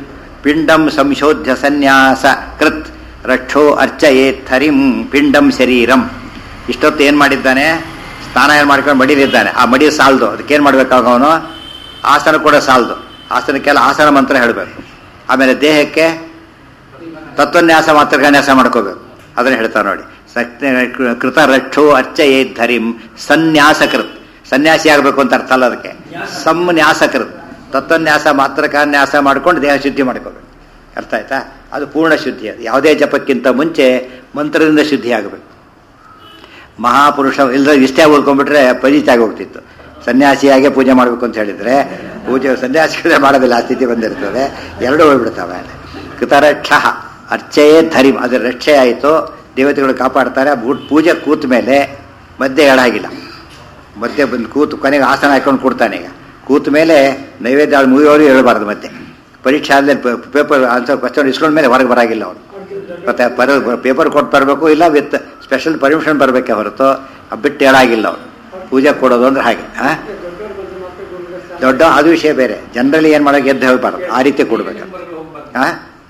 ಪಿಂಡಂ ಸಂಶೋಧ್ಯ ಸನ್ಯಾಸ ಕೃತ್ ರಕ್ಷೋ ಅರ್ಚಯೇತ್ ಹರಿಂ ಪಿಂಡಂ ಶರೀರಂ ಇಷ್ಟೊತ್ತು ಏನು ಮಾಡಿದ್ದಾನೆ ಸ್ನಾನ ಏನು ಮಾಡ್ಕೊಂಡು ಮಡಿಲಿದ್ದಾನೆ ಆ ಮಡಿ ಸಾಲದು ಅದಕ್ಕೇನು ಮಾಡ್ಬೇಕಾಗ ಅವನು ಆಸನ ಕೂಡ ಸಾಲದು ಆಸನಕ್ಕೆಲ್ಲ ಆಸನ ಮಂತ್ರ ಹೇಳಬೇಕು ಆಮೇಲೆ ದೇಹಕ್ಕೆ ತತ್ವನ್ಯಾಸ ಮಾತ್ರ ಕನ್ಯಾಸ ಮಾಡ್ಕೋಬೇಕು ಅದನ್ನ ಹೇಳ್ತಾರೆ ನೋಡಿ ಸತ್ಯ ಕೃತ ರಕ್ಷೋ ಅರ್ಚಯೇ ಧರಿಂ ಸನ್ಯಾಸ ಕೃತ್ ಸನ್ಯಾಸಿ ಆಗಬೇಕು ಅಂತ ಅರ್ಥ ಅಲ್ಲ ಅದಕ್ಕೆ ಸಂನ್ಯಾಸ ಕೃತ್ ತತ್ವನ್ಯಾಸ ಮಾತ್ರ ಕನ್ಯಾಸ ಮಾಡ್ಕೊಂಡು ದೇಹ ಶುದ್ಧಿ ಮಾಡ್ಕೋಬೇಕು ಅರ್ಥ ಆಯ್ತಾ ಅದು ಪೂರ್ಣ ಶುದ್ಧಿ ಅದು ಯಾವುದೇ ಜಪಕ್ಕಿಂತ ಮುಂಚೆ ಮಂತ್ರದಿಂದ ಶುದ್ಧಿ ಆಗಬೇಕು ಮಹಾಪುರುಷ ಇಲ್ಲದ ಇಷ್ಟೇ ಓದ್ಕೊಂಡ್ಬಿಟ್ರೆ ಪರಿಚಯ ಹೋಗ್ತಿತ್ತು ಸನ್ಯಾಸಿಯಾಗೆ ಪೂಜೆ ಮಾಡಬೇಕು ಅಂತ ಹೇಳಿದ್ರೆ ಪೂಜೆ ಸನ್ಯಾಸಿಗಳೇ ಮಾಡೋದಿಲ್ಲ ಆ ಸ್ಥಿತಿ ಬಂದಿರ್ತದೆ ಎರಡೂ ಹೋಗ್ಬಿಡ್ತವೆ ಕೃತರಕ್ಷ ಅರ್ಚೆಯೇ ಧರಿಮ್ ಅದ್ರ ರಕ್ಷೆ ಆಯಿತು ದೇವತೆಗಳು ಕಾಪಾಡ್ತಾರೆ ಬೂಟ್ ಪೂಜೆ ಕೂತ ಮೇಲೆ ಮಧ್ಯೆ ಎಡಾಗಿಲ್ಲ ಮಧ್ಯೆ ಬಂದು ಕೂತು ಕೊನೆಗೆ ಆಸನ ಹಾಕೊಂಡು ಕೊಡ್ತಾನೆ ಈಗ ಕೂತ ಮೇಲೆ ನೈವೇದ್ಯ ಮುಗಿಯೋರು ಹೇಳಬಾರ್ದು ಮತ್ತೆ ಪರೀಕ್ಷೆ ಆದ್ಮೇಲೆ ಪೇಪರ್ ಆನ್ಸರ್ ಕ್ವಶನ್ ಇಸ್ಕೊಂಡ ಮೇಲೆ ಹೊರಗೆ ಬರಾಗಿಲ್ಲ ಅವನು ಮತ್ತೆ ಪರ ಪೇಪರ್ ಕೊಟ್ಟು ಬರಬೇಕು ಇಲ್ಲ ವಿತ್ ಸ್ಪೆಷಲ್ ಪರ್ಮಿಷನ್ ಬರಬೇಕೆ ಹೊರತು ಅದ್ ಬಿಟ್ಟು ಹೇಳಾಗಿಲ್ಲ ಅವನು ಪೂಜೆ ಕೊಡೋದು ಅಂದ್ರೆ ಹಾಗೆ ಆ? ದೊಡ್ಡ ಅದು ವಿಷಯ ಬೇರೆ ಜನರಲಿ ಏನು ಮಾಡೋಕೆ ಎದ್ದು ಹೋಗ್ಬಾರ್ದು ಆ ರೀತಿ ಕೊಡ್ಬೇಕು ಆ?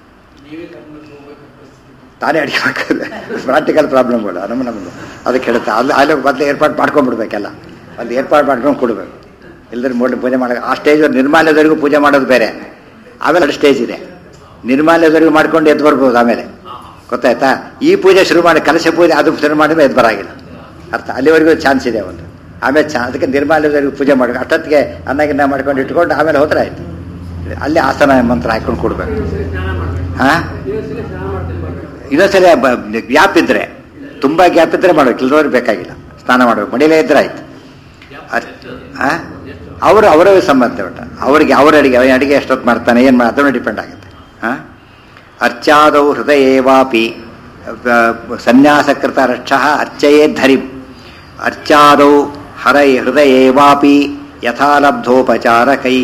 ತಾನೇ ಅಡಿಗೆ ಮಾಡ್ಕೋದು ಪ್ರಾಕ್ಟಿಕಲ್ ಪ್ರಾಬ್ಲಮ್ಗಳು ನಮ್ಮ ನಮ್ಮದು ಅದಕ್ಕೆ ಹೇಳುತ್ತೆ ಅಲ್ಲಿ ಅಲ್ಲಿ ಮೊದಲು ಏರ್ಪಾಡು ಮಾಡ್ಕೊಂಡ್ಬಿಡ್ಬೇಕೆಲ್ಲ ಅಲ್ಲಿ ಏರ್ಪಾಡು ಮಾಡ್ಕೊಂಡು ಕೊಡಬೇಕು ಇಲ್ಲದ್ರೆ ಮೊದಲು ಪೂಜೆ ಮಾಡೋ ಆ ಸ್ಟೇಜ್ ನಿರ್ಮಾಲ್ಯದವರೆಗೂ ಪೂಜೆ ಮಾಡೋದು ಬೇರೆ ಆಮೇಲೆ ಎರಡು ಸ್ಟೇಜ್ ಇದೆ ನಿರ್ಮಾಲ್ಯದವರೆಗೂ ಮಾಡ್ಕೊಂಡು ಎದ್ದು ಬರ್ಬೋದು ಆಮೇಲೆ ಗೊತ್ತಾಯ್ತಾ ಈ ಪೂಜೆ ಶುರು ಮಾಡಿ ಕಲಶ ಪೂಜೆ ಅದು ಶುರು ಮಾಡಿದ್ರೆ ಎದ್ದು ಬರಾಗಿಲ್ಲ ಅರ್ಥ ಅಲ್ಲಿವರೆಗೂ ಚಾನ್ಸ್ ಇದೆ ಒಂದು ಆಮೇಲೆ ಚಾ ಅದಕ್ಕೆ ನಿರ್ಮಾಲ್ಯದವರೆಗೂ ಪೂಜೆ ಮಾಡಬೇಕು ಅಷ್ಟೊತ್ತಿಗೆ ಅನ್ನ ಗಿನ್ನ ಮಾಡ್ಕೊಂಡು ಇಟ್ಕೊಂಡು ಆಮೇಲೆ ಹೋದ್ರೆ ಆಯ್ತು ಅಲ್ಲಿ ಆಸನ ಮಂತ್ರ ಹಾಕೊಂಡು ಕೊಡ್ಬೇಕು
ಸ್ನಾನ ಮಾಡ್ಬೇಕು
ಹಾಂ
ದೇವಸ್ಥಾನ ಸ್ನಾನ ಮಾಡ್ತೀನಿ ಬರ್ಬೇಕು.
ಇನ್ನೊಂದ್ಸಲ ಗ್ಯಾಪ್ ಇದ್ರೆ ತುಂಬಾ ಗ್ಯಾಪ್ ಇದ್ರೆ ಮಾಡ್ಬೇಕು ಇಲ್ಲದವ್ರಿಗೆ ಬೇಕಾಗಿಲ್ಲ ಸ್ನಾನ ಮಾಡ್ಬೇಕು ಮಡಿಲೇ ಇದ್ರೆ ಆಯ್ತು ಅವರು ಅವರ ಸಂಬಂಧ ಒಟ್ಟು ಅವರಿಗೆ ಅವರ ಅಡಿಗೆ ಅವನ ಅಡಿಗೆ ಎಷ್ಟೊತ್ತು ಮಾಡ್ತಾನೆ ಏನು ಮಾಡಿ ಅದನ್ನು ಡಿಪೆಂಡ್ ಆಗುತ್ತೆ ಆ? ಅರ್ಚಾದೌ ಹೃದಯೇವಾಪಿ ಸನ್ಯಾಸಕೃತ ರಕ್ಷ ಅರ್ಚಯೇ ಧರಿಂ ಅರ್ಚಾದೌ ಹರ ಹೃದಯೇವಾಪಿ ಯಥಾಲಬ್ಧೋಪಚಾರಕೈ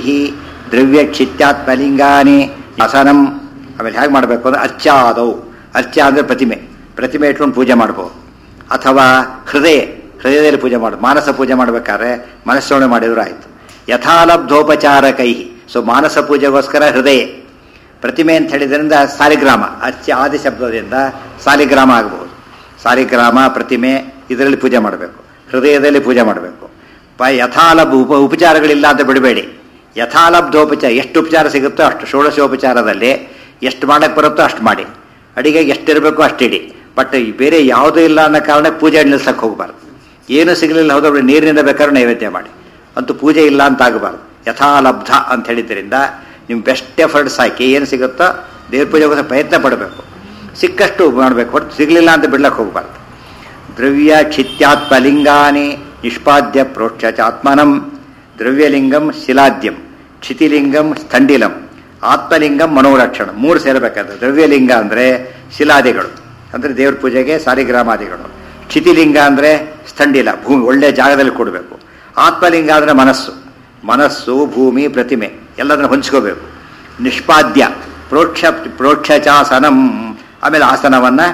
ದ್ರವ್ಯಕ್ಷಿತ್ಯಾತ್ಮಲಿಂಗಾನಿ ಅಸನಂ ಆಮೇಲೆ ಹೇಗೆ ಮಾಡಬೇಕು ಅಂದ್ರೆ ಅರ್ಚಾದೌ ಅರ್ಚ ಅಂದರೆ ಪ್ರತಿಮೆ ಪ್ರತಿಮೆ ಇಟ್ಕೊಂಡು ಪೂಜೆ ಮಾಡ್ಬೋದು ಅಥವಾ ಹೃದಯ ಹೃದಯದಲ್ಲಿ ಪೂಜೆ ಮಾಡು ಮಾನಸ ಪೂಜೆ ಮಾಡಬೇಕಾದ್ರೆ ಮನಸ್ಸೋಣೆ ಮಾಡಿದ್ರು ಆಯಿತು ಯಥಾಲಬ್ಧೋಪಚಾರ ಕೈ ಸೊ ಮಾನಸ ಪೂಜೆಗೋಸ್ಕರ ಹೃದಯ ಪ್ರತಿಮೆ ಅಂತ ಹೇಳಿದ್ರಿಂದ ಸಾಲಿಗ್ರಾಮ ಅರ್ಚ ಆದಿ ಶಬ್ದದಿಂದ ಸಾಲಿಗ್ರಾಮ ಆಗಬಹುದು ಸಾಲಿಗ್ರಾಮ ಪ್ರತಿಮೆ ಇದರಲ್ಲಿ ಪೂಜೆ ಮಾಡಬೇಕು ಹೃದಯದಲ್ಲಿ ಪೂಜೆ ಮಾಡಬೇಕು ಪ ಯಥಾಲಬ್ ಉಪ ಉಪಚಾರಗಳಿಲ್ಲ ಅಂತ ಬಿಡಬೇಡಿ ಯಥಾಲಬ್ಧೋಪಚಾರ ಎಷ್ಟು ಉಪಚಾರ ಸಿಗುತ್ತೋ ಅಷ್ಟು ಷೋಡಶೋಪಚಾರದಲ್ಲಿ ಎಷ್ಟು ಮಾಡಕ್ಕೆ ಬರುತ್ತೋ ಅಷ್ಟು ಮಾಡಿ ಅಡಿಗೆಗೆ ಎಷ್ಟಿರಬೇಕು ಅಷ್ಟಿಡಿ ಬಟ್ ಈ ಬೇರೆ ಯಾವುದೂ ಇಲ್ಲ ಅನ್ನೋ ಕಾರಣ ಪೂಜೆ ನಿಲ್ಸಕ್ಕೆ ಹೋಗಬಾರ್ದು ಏನು ಸಿಗಲಿಲ್ಲ ಹೋದ್ರೆ ನೀರಿನಿಂದ ಬೇಕಾದ್ರೂ ನೈವೇದ್ಯ ಮಾಡಿ ಅಂತೂ ಪೂಜೆ ಇಲ್ಲ ಅಂತ ಆಗಬಾರ್ದು ಯಥಾಲಬ್ಧ ಅಂತ ಹೇಳಿದ್ರಿಂದ ನಿಮ್ಮ ಬೆಸ್ಟ್ ಎಫರ್ಟ್ಸ್ ಹಾಕಿ ಏನು ಸಿಗುತ್ತೋ ದೇವ್ರ ಪೂಜೆಗೋಸ್ಕರ ಪ್ರಯತ್ನ ಪಡಬೇಕು ಸಿಕ್ಕಷ್ಟು ಮಾಡಬೇಕು ಹೊರತು ಸಿಗಲಿಲ್ಲ ಅಂತ ಬಿಡ್ಲಕ್ಕೆ ಹೋಗಬಾರ್ದು ದ್ರವ್ಯ ಕ್ಷಿತ್ಯಾತ್ಮಲಿಂಗಾನಿ ನಿಷ್ಪಾದ್ಯ ಪ್ರೋಕ್ಷ ಚಾತ್ಮನಂ ದ್ರವ್ಯಲಿಂಗಂ ಶಿಲಾದ್ಯಂ ಕ್ಷಿತಿಲಿಂಗಂ ಸ್ಥಂಡಿಲಂ ಆತ್ಮಲಿಂಗಂ ಮನೋರಕ್ಷಣ ಮೂರು ಸೇರಬೇಕಾದ್ರೆ ದ್ರವ್ಯಲಿಂಗ ಅಂದರೆ ಶಿಲಾದಿಗಳು ಅಂದರೆ ದೇವ್ರ ಪೂಜೆಗೆ ಸಾಲಿಗ್ರಾಮಾದಿಗಳು ಕ್ಷಿತಿಲಿಂಗ ಅಂದರೆ ಸ್ಥಂಡಿಲ ಭೂಮಿ ಒಳ್ಳೆ ಜಾಗದಲ್ಲಿ ಕೊಡಬೇಕು ಆತ್ಮಲಿಂಗ ಅಂದರೆ ಮನಸ್ಸು ಮನಸ್ಸು ಭೂಮಿ ಪ್ರತಿಮೆ ಎಲ್ಲದನ್ನು ಹೊಂಚ್ಕೋಬೇಕು ನಿಷ್ಪಾದ್ಯ ಪ್ರೋಕ್ಷ ಪ್ರೋಕ್ಷಚಾಸನಂ ಆಮೇಲೆ ಆಸನವನ್ನು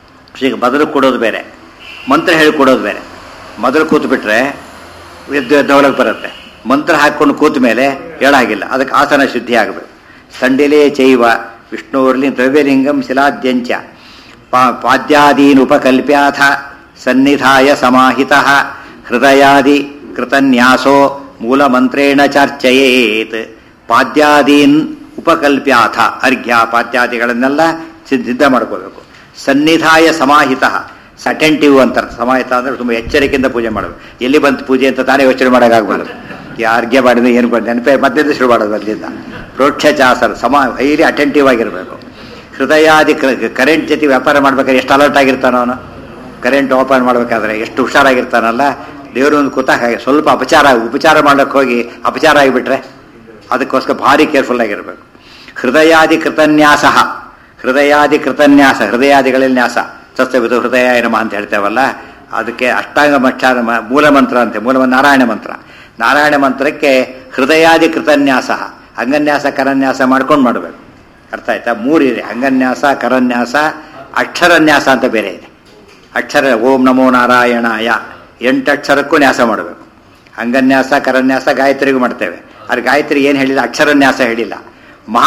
ಈಗ ಮೊದಲು ಕೊಡೋದು ಬೇರೆ ಮಂತ್ರ ಹೇಳಿಕೊಡೋದು ಬೇರೆ ಮೊದಲು ಕೂತು ಬಿಟ್ರೆ ಎದ್ದು ಎದ್ದವಳಕ್ಕೆ ಬರುತ್ತೆ ಮಂತ್ರ ಹಾಕ್ಕೊಂಡು ಕೂತ ಮೇಲೆ ಹೇಳಾಗಿಲ್ಲ ಅದಕ್ಕೆ ಆಸನ ಶುದ್ಧಿ ಆಗಬೇಕು ಸಂಡಿಲೇ ಚೈವ ವಿಷ್ಣುವರ್ಲಿ ದ್ರವ್ಯಲಿಂಗಂ ಶಿಲಾದ್ಯಂಚ ಪಾ ಪಾದ್ಯಾದೀನ್ ಉಪಕಲ್ಪ್ಯಾಥ ಸನ್ನಿಧಾಯ ಸಮಾಹಿತ ಹೃದಯಾದಿ ಕೃತನ್ಯಾಸೋ ಮೂಲಮಂತ್ರೇಣ ಚರ್ಚಯೇತ್ ಪಾದ್ಯಾದೀನ್ ಉಪಕಲ್ಪ್ಯಾಥ ಅರ್ಘ್ಯ ಪಾದ್ಯಾದಿಗಳನ್ನೆಲ್ಲ ಸಿದ್ಧ ಮಾಡ್ಕೋಬೇಕು ಸನ್ನಿಧಾಯ ಸಮಾಹಿತ ಅಟೆಂಟಿವ್ ಅಂತ ಸಮಾಹಿತ ಅಂದ್ರೆ ತುಂಬ ಎಚ್ಚರಿಕೆಯಿಂದ ಪೂಜೆ ಮಾಡಬೇಕು ಎಲ್ಲಿ ಬಂತು ಪೂಜೆ ಅಂತ ತಾನೇ ಯೋಚನೆ ಮಾಡೋಕ್ಕಾಗಬಾರ್ದು ಅರ್ಘ್ಯ ಮಾಡಿದ್ರೆ ಏನು ಬಂದು ನೆನಪೆ ಮಧ್ಯದ ಶುರು ಮಾಡೋದು ಅಲ್ಲಿಂದ ಪ್ರೋಕ್ಷಚಾಸನ ಸಮ ಹೈಲಿ ಅಟೆಂಟಿವ್ ಆಗಿರಬೇಕು ಹೃದಯಾದಿ ಕರೆಂಟ್ ಜೊತೆ ವ್ಯಾಪಾರ ಮಾಡ್ಬೇಕಾದ್ರೆ ಎಷ್ಟು ಅಲರ್ಟ್ ಆಗಿರ್ತಾನೋ ಅವನು ಕರೆಂಟ್ ಓಪನ್ ಮಾಡಬೇಕಾದ್ರೆ ಎಷ್ಟು ಹುಷಾರಾಗಿರ್ತಾನಲ್ಲ ದೇವರು ಒಂದು ಕೂತಾಗ ಹಾಗೆ ಸ್ವಲ್ಪ ಅಪಚಾರ ಉಪಚಾರ ಮಾಡೋಕ್ಕೆ ಹೋಗಿ ಅಪಚಾರ ಆಗಿಬಿಟ್ರೆ ಅದಕ್ಕೋಸ್ಕರ ಭಾರಿ ಕೇರ್ಫುಲ್ ಆಗಿರಬೇಕು ಹೃದಯಾದಿ ಕೃತನ್ಯಾಸ ಹೃದಯಾದಿ ಕೃತನ್ಯಾಸ ಹೃದಯಾದಿಗಳಲ್ಲಿ ನ್ಯಾಸ ಸಸ್ಯವಿದು ಹೃದಯ ನಮ ಅಂತ ಹೇಳ್ತೇವಲ್ಲ ಅದಕ್ಕೆ ಅಷ್ಟಾಂಗ ಮಚ್ಚಾರ ಮೂಲ ಮಂತ್ರ ಅಂತೆ ಮೂಲ ನಾರಾಯಣ ಮಂತ್ರ ನಾರಾಯಣ ಮಂತ್ರಕ್ಕೆ ಹೃದಯಾದಿ ಕೃತನ್ಯಾಸ ಅಂಗನ್ಯಾಸ ಕರನ್ಯಾಸ ಮಾಡ್ಕೊಂಡು ಮಾಡಬೇಕು ಅರ್ಥ ಆಯ್ತಾ ಮೂರಿದೆ ಅಂಗನ್ಯಾಸ ಕರನ್ಯಾಸ ಅಕ್ಷರನ್ಯಾಸ ಅಂತ ಬೇರೆ ಇದೆ ಅಕ್ಷರ ಓಂ ನಮೋ ನಾರಾಯಣಾಯ ಎಂಟು ಅಕ್ಷರಕ್ಕೂ ನ್ಯಾಸ ಮಾಡಬೇಕು ಅಂಗನ್ಯಾಸ ಕರನ್ಯಾಸ ಗಾಯತ್ರಿಗೂ ಮಾಡ್ತೇವೆ ಆದ್ರೆ ಗಾಯತ್ರಿ ಏನು ಹೇಳಿಲ್ಲ ಅಕ್ಷರನ್ಯಾಸ ಹೇಳಿಲ್ಲ ಮಹಾ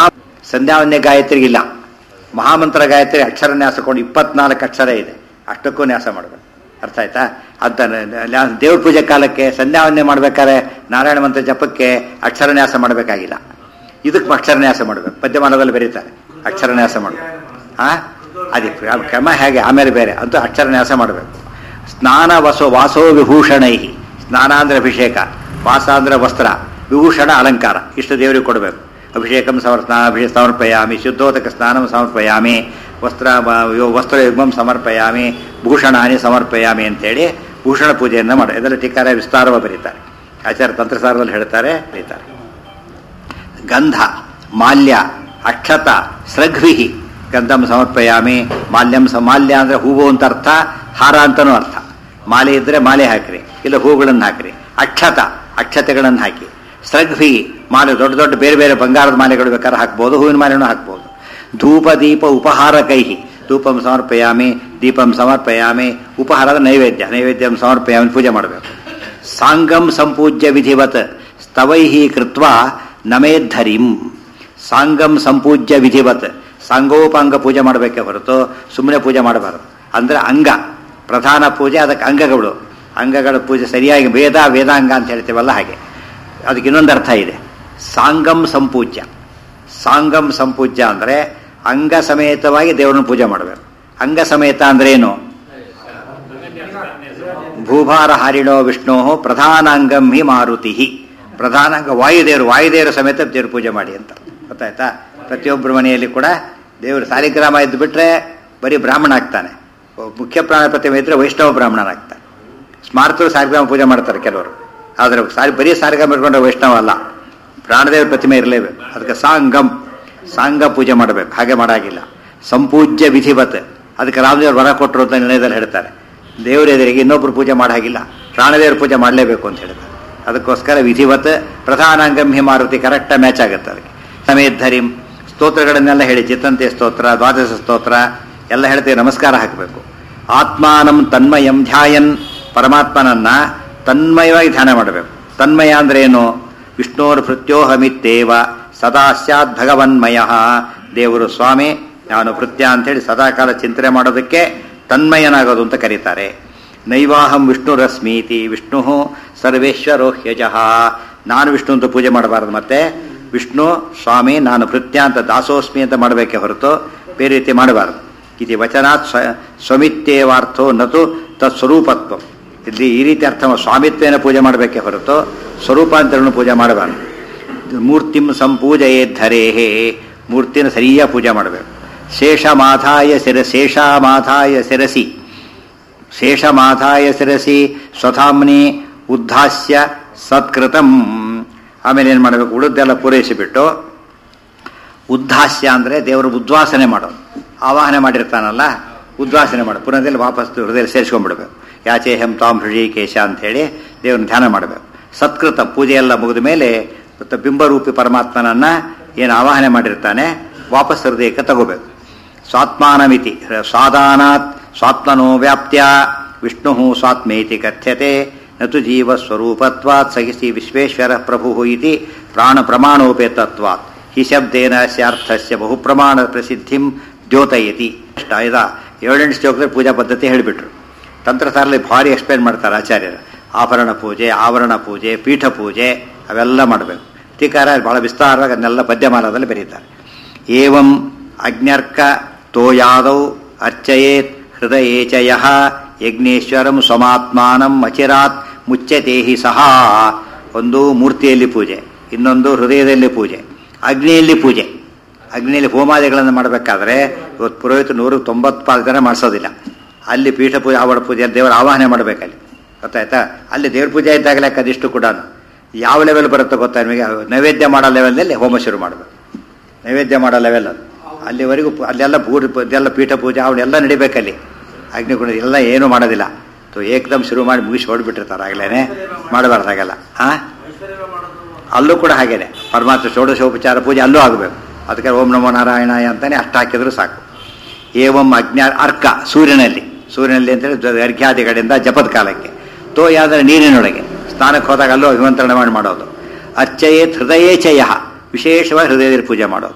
ಸಂಧ್ಯಾವನ್ಯ ಗಾಯತ್ರಿಗಿಲ್ಲ ಮಹಾಮಂತ್ರ ಗಾಯತ್ರಿ ಅಕ್ಷರ ನ್ಯಾಸ ಕೊಂಡು ಇಪ್ಪತ್ನಾಲ್ಕು ಅಕ್ಷರ ಇದೆ ಅಷ್ಟಕ್ಕೂ ನ್ಯಾಸ ಮಾಡಬೇಕು ಅರ್ಥ ಆಯ್ತಾ ಅಂತ ದೇವ್ರ ಪೂಜೆ ಕಾಲಕ್ಕೆ ಸಂಧ್ಯಾವನ್ಯ ಮಾಡ್ಬೇಕಾದ್ರೆ ನಾರಾಯಣ ಮಂತ್ರ ಜಪಕ್ಕೆ ಅಕ್ಷರನ್ಯಾಸ ಮಾಡಬೇಕಾಗಿಲ್ಲ ಇದಕ್ಕೆ ಅಕ್ಷರನ್ಯಾಸ ಮಾಡಬೇಕು ಪದ್ಯಮಾನದಲ್ಲಿ ಬರೀತಾರೆ ಅಕ್ಷರನ್ಯಾಸ ಮಾಡಬೇಕು ಆ ಅದೇ ಕ್ರ- ಕ್ರಮ ಹೇಗೆ ಆಮೇಲೆ ಬೇರೆ ಅಂತೂ ಅಕ್ಷರನ್ಯಾಸ ಮಾಡಬೇಕು ಸ್ನಾನ ವಸೋ ವಾಸೋ ವಿಭೂಷಣೈ ಸ್ನಾನ ಅಂದ್ರೆ ಅಭಿಷೇಕ ವಾಸ ಅಂದ್ರೆ ವಸ್ತ್ರ ವಿಭೂಷಣ ಅಲಂಕಾರ ಇಷ್ಟು ದೇವರಿಗೆ ಕೊಡಬೇಕು ಅಭಿಷೇಕಂ ಸಮರ್ ಸ್ನಾನಾಭಿಷೇಕ ಸಮರ್ಪಯಾಮಿ ಶುದ್ಧೋದಕ ಸ್ನಾನಂ ಸಮರ್ಪಯಾಮಿ ವಸ್ತ್ರ ವಸ್ತ್ರ ಯುಗ್ಮಂ ಸಮರ್ಪಯಾಮಿ ಭೂಷಣಾನಿ ಸಮರ್ಪಯಾಮಿ ಅಂತೇಳಿ ಭೂಷಣ ಪೂಜೆಯನ್ನು ಮಾಡಿ ಇದರಲ್ಲಿ ಟೀಕಾರ ವಿಸ್ತಾರವಾಗಿ ಬರೀತಾರೆ ಆಚಾರ್ಯ ತಂತ್ರಸಾರದಲ್ಲಿ ಹೇಳ್ತಾರೆ ಬರೀತಾರೆ ಗಂಧ ಮಾಲ್ಯ ಅಕ್ಷತ ಸ್ರಗ್ವಿ ಗಂಧಂ ಸಮರ್ಪಯಾಮಿ ಮಾಲ್ಯಂ ಸ ಮಾಲ್ಯ ಅಂದ್ರೆ ಹೂವು ಅಂತ ಅರ್ಥ ಹಾರ ಅಂತನೂ ಅರ್ಥ ಮಾಲೆ ಇದ್ರೆ ಮಾಲೆ ಹಾಕ್ರಿ ಇಲ್ಲ ಹೂಗಳನ್ನು ಹಾಕ್ರಿ ಅಕ್ಷತ ಅಕ್ಷತೆಗಳನ್ನು ಹಾಕಿ ಸ್ರಗ್ವಿ ಮಾಲೆ ದೊಡ್ಡ ದೊಡ್ಡ ಬೇರೆ ಬೇರೆ ಬಂಗಾರದ ಮಾಲೆಗಳು ಬೇಕಾದ್ರೆ ಹಾಕ್ಬೋದು ಹೂವಿನ ಮಾಲೆನೂ ಹಾಕ್ಬೋದು ಧೂಪ ದೀಪ ಉಪಹಾರ ಕೈಹಿ ಧೂಪಂ ಸಮರ್ಪಯಾಮಿ ದೀಪಂ ಸಮರ್ಪಯಾಮಿ ಉಪಹಾರದ ನೈವೇದ್ಯ ನೈವೇದ್ಯಂ ಸಮರ್ಪಯಾಮಿ ಪೂಜೆ ಮಾಡಬೇಕು ಸಾಂಗಂ ಸಂಪೂಜ್ಯ ವಿಧಿವತ್ ಸ್ತವೈಹಿ ಕೃತ್ವ ನಮೇದ್ಧರಿಂ ಸಾಂಗಂ ಸಂಪೂಜ್ಯ ವಿಧಿವತ್ ಸಾಂಗೋಪಾಂಗ ಪೂಜೆ ಮಾಡಬೇಕೆ ಹೊರತು ಸುಮ್ಮನೆ ಪೂಜೆ ಮಾಡಬಾರದು ಅಂದ್ರೆ ಅಂಗ ಪ್ರಧಾನ ಪೂಜೆ ಅದಕ್ಕೆ ಅಂಗಗಳು ಅಂಗಗಳ ಪೂಜೆ ಸರಿಯಾಗಿ ವೇದ ವೇದಾಂಗ ಅಂತ ಹೇಳ್ತೀವಲ್ಲ ಹಾಗೆ ಅದಕ್ಕೆ ಇನ್ನೊಂದು ಅರ್ಥ ಇದೆ ಸಾಂಗಂ ಸಂಪೂಜ್ಯ ಸಾಂಗಂ ಸಂಪೂಜ್ಯ ಅಂದರೆ ಅಂಗ ಸಮೇತವಾಗಿ ದೇವರನ್ನು ಪೂಜೆ ಮಾಡಬೇಕು ಅಂಗ ಸಮೇತ ಅಂದ್ರೆ ಏನು ಭೂಭಾರ ಹಾರಿಣೋ ವಿಷ್ಣು ಪ್ರಧಾನಾಂಗಂ ಹಿ ಮಾರುತಿ ಪ್ರಧಾನಾಂಗ ವಾಯುದೇವರು ವಾಯುದೇವರು ಸಮೇತ ದೇವ್ರ ಪೂಜೆ ಮಾಡಿ ಅಂತ ಗೊತ್ತಾಯ್ತಾ ಪ್ರತಿಯೊಬ್ಬರ ಮನೆಯಲ್ಲಿ ಕೂಡ ದೇವರು ಸಾಲಿಗ್ರಾಮ ಇದ್ದು ಬಿಟ್ರೆ ಬರೀ ಬ್ರಾಹ್ಮಣ ಆಗ್ತಾನೆ ಮುಖ್ಯ ಪ್ರಾಣ ಪ್ರತಿಮೆ ಇದ್ರೆ ವೈಷ್ಣವ ಬ್ರಾಹ್ಮಣನಾಗ್ತಾನೆ ಸ್ಮಾರತರು ಸಾಲಿಗ್ರಾಮ ಪೂಜೆ ಮಾಡ್ತಾರೆ ಕೆಲವರು ಆದರೆ ಸಾರಿ ಬರೀ ಸಾಲಿಗ್ರಾಮ ಇಟ್ಕೊಂಡ್ರೆ ವೈಷ್ಣವ ಅಲ್ಲ ಪ್ರಾಣದೇವರ ಪ್ರತಿಮೆ ಇರಲೇಬೇಕು ಅದಕ್ಕೆ ಸಾಂಗಂ ಸಾಂಗ ಪೂಜೆ ಮಾಡಬೇಕು ಹಾಗೆ ಮಾಡಾಗಿಲ್ಲ ಸಂಪೂಜ್ಯ ವಿಧಿವತ್ ಅದಕ್ಕೆ ರಾಮದೇವರು ವರ ಕೊಟ್ಟರು ಅಂತ ನಿರ್ಣಯದಲ್ಲಿ ಹೇಳ್ತಾರೆ ದೇವರ ಎದುರಿಗೆ ಇನ್ನೊಬ್ರು ಪೂಜೆ ಮಾಡೋ ಹಾಗಿಲ್ಲ ಪ್ರಾಣದೇವ್ರ ಪೂಜೆ ಮಾಡಲೇಬೇಕು ಅಂತ ಹೇಳ್ತಾರೆ ಅದಕ್ಕೋಸ್ಕರ ವಿಧಿವತ್ ಪ್ರಧಾನಾಂಗಂ ಹಿ ಮಾರುತಿ ಕರೆಕ್ಟ್ ಮ್ಯಾಚ್ ಆಗುತ್ತೆ ಅದಕ್ಕೆ ಸಮೇಧರಿಂ ಸ್ತೋತ್ರಗಳನ್ನೆಲ್ಲ ಹೇಳಿ ಚಿತ್ತಂತೆ ಸ್ತೋತ್ರ ದ್ವಾದಶ ಸ್ತೋತ್ರ ಎಲ್ಲ ಹೇಳ್ತೀವಿ ನಮಸ್ಕಾರ ಹಾಕಬೇಕು ಆತ್ಮಾನಂ ತನ್ಮಯಂ ಧ್ಯಾಯನ್ ಪರಮಾತ್ಮನನ್ನ ತನ್ಮಯವಾಗಿ ಧ್ಯಾನ ಮಾಡಬೇಕು ತನ್ಮಯ ಅಂದ್ರೆ ಏನು ವಿಷ್ಣೋರ್ ಭೃತ್ಯೋಹಮಿತ್ತೇವ ಸದಾ ಸ್ಯಾತ್ ಭಗವನ್ಮಯ ದೇವರು ಸ್ವಾಮಿ ನಾನು ಭೃತ್ಯ ಅಂತೇಳಿ ಸದಾಕಾಲ ಚಿಂತನೆ ಮಾಡೋದಕ್ಕೆ ತನ್ಮಯನಾಗೋದು ಅಂತ ಕರೀತಾರೆ ನೈವಾಹಂ ವಿಷ್ಣುರಸ್ಮೀತಿ ವಿಷ್ಣು ಸರ್ವೇಶ್ವರೋ ಹ್ಯಜಃ ನಾನು ವಿಷ್ಣು ಅಂತ ಪೂಜೆ ಮಾಡಬಾರದು ಮತ್ತೆ ವಿಷ್ಣು ಸ್ವಾಮಿ ನಾನು ಭೃತ್ಯ ಅಂತ ದಾಸೋಸ್ಮಿ ಅಂತ ಮಾಡಬೇಕೆ ಹೊರತು ಬೇರೆ ರೀತಿ ಮಾಡಬಾರದು ಇದು ವಚನಾತ್ ಸ್ವ ಸ್ವಮಿತ್ಯೇವಾರ್ಥೋ ನತು ತತ್ಸ್ವರೂಪತ್ವ ಇಲ್ಲಿ ಈ ರೀತಿ ಅರ್ಥ ಸ್ವಾಮಿತ್ವೇನ ಪೂಜೆ ಮಾಡಬೇಕೆ ಹೊರತು ಸ್ವರೂಪಾಂತರನ್ನು ಪೂಜೆ ಮಾಡಬಾರದು ಮೂರ್ತಿಂ ಸಂಪೂಜಯೇ ಧರೇಹೇ ಮೂರ್ತಿನ ಸರಿಯಾಗಿ ಪೂಜೆ ಮಾಡಬೇಕು ಶೇಷಮಾಧಾಯ ಶಿರ ಶೇಷಾಮಾಧಾಯ ಶಿರಸಿ ಶೇಷಮಾಧಾಯ ಶಿರಸಿ ಸ್ವಧಾಮ್ನಿ ಉದ್ಧಾಸ್ಯ ಸತ್ಕೃತಂ ಆಮೇಲೆ ಏನು ಮಾಡಬೇಕು ಉಳಿದೆಲ್ಲ ಪೂರೈಸಿಬಿಟ್ಟು ಉದ್ಧಾಸ್ಯ ಅಂದರೆ ದೇವರು ಉದ್ವಾಸನೆ ಮಾಡೋದು ಆವಾಹನೆ ಮಾಡಿರ್ತಾನಲ್ಲ ಉದ್ವಾಸನೆ ಮಾಡು ಪುನಃದಲ್ಲಿ ವಾಪಸ್ ಹೃದಯ ಸೇರಿಸ್ಕೊಂಡ್ಬಿಡ್ಬೇಕು ಯಾಚೆ ಹೆಂ ತಾಮ್ ಹೃಷಿಕೇಶ ಅಂಥೇಳಿ ದೇವ್ರನ್ನ ಧ್ಯಾನ ಮಾಡಬೇಕು ಸತ್ಕೃತ ಪೂಜೆ ಎಲ್ಲ ಮುಗಿದ ಮೇಲೆ ಮತ್ತು ಬಿಂಬರೂಪಿ ಪರಮಾತ್ಮನನ್ನ ಏನು ಆವಾಹನೆ ಮಾಡಿರ್ತಾನೆ ವಾಪಸ್ ಹೃದಯಕ್ಕೆ ತಗೋಬೇಕು ಸ್ವಾತ್ಮಾನಮಿತಿ ಸ್ವಾದಾನಾತ್ ಸ್ವಾತ್ಮನೋ ವ್ಯಾಪ್ತ್ಯ ವಿಷ್ಣು ಸ್ವಾತ್ಮೇತಿ ಕಥ್ಯತೆ ನತು ಜೀವಸ್ವರೂಪತ್ವಾತ್ ಸಹಿಸಿ ವಿಶ್ವೇಶ್ವರ ಪ್ರಭು ಇತಿ ಪ್ರಾಣ ಪ್ರಮಾಣೋಪೇತತ್ವಾತ್ ಹಿ ಶಬ್ದೇನ ಸ್ಯಾರ್ಥಸ್ಯ ಬಹು ಪ್ರಮಾಣ ಪ್ರಸಿದ್ಧಿಂ ದ್ಯೋತಯತಿ ಇಷ್ಟ ಇದ ಏಳೆಂಟು ಶ್ಲೋಕದಲ್ಲಿ ಪೂಜಾ ಪದ್ಧತಿ ಹೇಳಿಬಿಟ್ರು ತಂತ್ರಸಾರಲ್ಲಿ ಭಾರಿ ಎಕ್ಸ್ಪ್ಲೇನ್ ಮಾಡ್ತಾರೆ ಆಚಾರ್ಯರು ಆಭರಣ ಪೂಜೆ ಆವರಣ ಪೂಜೆ ಪೀಠ ಪೂಜೆ ಅವೆಲ್ಲ ಮಾಡಬೇಕು ಟೀಕಾರ ಬಹಳ ವಿಸ್ತಾರವಾಗಿ ಅದನ್ನೆಲ್ಲ ಪದ್ಯಮಾನದಲ್ಲಿ ಬರೀತಾರೆ ಏವಂ ಅಜ್ಞರ್ಕ ತೋಯಾದೌ ಅರ್ಚಯೇತ್ ಹೃದಯೇಚಯ ಯಜ್ಞೇಶ್ವರಂ ಸ್ವಮಾತ್ಮಾನಂ ಅಚಿರಾತ್ ಮುಚ್ಚತೇಹಿ ಸಹ ಒಂದು ಮೂರ್ತಿಯಲ್ಲಿ ಪೂಜೆ ಇನ್ನೊಂದು ಹೃದಯದಲ್ಲಿ ಪೂಜೆ ಅಗ್ನಿಯಲ್ಲಿ ಪೂಜೆ ಅಗ್ನಿಯಲ್ಲಿ ಹೋಮಾದಿಗಳನ್ನು ಮಾಡಬೇಕಾದ್ರೆ ಇವತ್ತು ಪುರೋಹಿತ ನೂರ ತೊಂಬತ್ನಾಲ್ಕು ಜನ ಮಾಡಿಸೋದಿಲ್ಲ ಅಲ್ಲಿ ಪೀಠ ಪೂಜೆ ಆವಡ ಪೂಜೆ ದೇವರ ಆವಾಹನೆ ಮಾಡಬೇಕಲ್ಲಿ ಗೊತ್ತಾಯ್ತಾ ಅಲ್ಲಿ ದೇವ್ರ ಪೂಜೆ ಇದ್ದಾಗಲೇ ಅದಿಷ್ಟು ಕೂಡ ಯಾವ ಲೆವೆಲ್ ಬರುತ್ತೋ ಗೊತ್ತಾ ನಿಮಗೆ ನೈವೇದ್ಯ ಮಾಡೋ ಲೆವೆಲ್ನಲ್ಲಿ ಹೋಮ ಶುರು ಮಾಡಬೇಕು ನೈವೇದ್ಯ ಮಾಡೋ ಲೆವೆಲ್ ಅದು ಅಲ್ಲಿವರೆಗೂ ಪು- ಅಲ್ಲೆಲ್ಲ ಪೂರ್ ಇದೆಲ್ಲ ಪೀಠ ಪೂಜೆ ಅವನ್ನೆಲ್ಲ ನಡಿಬೇಕಲ್ಲಿ ಅಗ್ನಿಗುಣ ಎಲ್ಲ ಏನೂ ಮಾಡೋದಿಲ್ಲ ತೋ ಏಕದಮ್ ಶುರು ಮಾಡಿ ಮುಗಿಸಿ ಹೊಡ್ಬಿಟ್ಟಿರ್ತಾರೆ ಆಗಲೇ ಮಾಡಬಾರ್ದಾಗಲ್ಲ ಹಾಂ
ಐಶ್ವರ್ಯ ಮಾಡೋದು
ಅಲ್ಲೂ ಕೂಡ ಹಾಗೇನೆ ಪರಮಾತ್ಮ ಷೋಡಶೋಪಚಾರ ಪೂಜೆ ಅಲ್ಲೂ ಆಗಬೇಕು ಅದಕ್ಕೆ ಓಂ ನಮೋ ನಾರಾಯಣಾಯ ಅಂತಾನೆ ಅಷ್ಟು ಹಾಕಿದ್ರು ಸಾಕು ಏವಂ ಅಜ್ಞಾ ಅರ್ಕ ಸೂರ್ಯನಲ್ಲಿ ಸೂರ್ಯನಲ್ಲಿ ಅಂತೇಳಿ ದ- ಅರ್ಘ್ಯಾದಿಗಳಿಂದ ಜಪದ ಕಾಲಕ್ಕೆ ತೋ ಯಾವ್ದಾದ್ರೆ ನೀರಿನೊಳಗೆ ಸ್ನಾನಕ್ಕೆ ಹೋದಾಗ ಅಲ್ಲೂ ಅಭಿಮಂತ್ರಣ ಮಾಡಿ ಮಾಡೋದು ಅರ್ಚಯೇತ್ ಹೃದಯೇಚಯ ವಿಶೇಷವಾಗಿ ಹೃದಯದಲ್ಲಿ ಪೂಜೆ ಮಾಡೋದು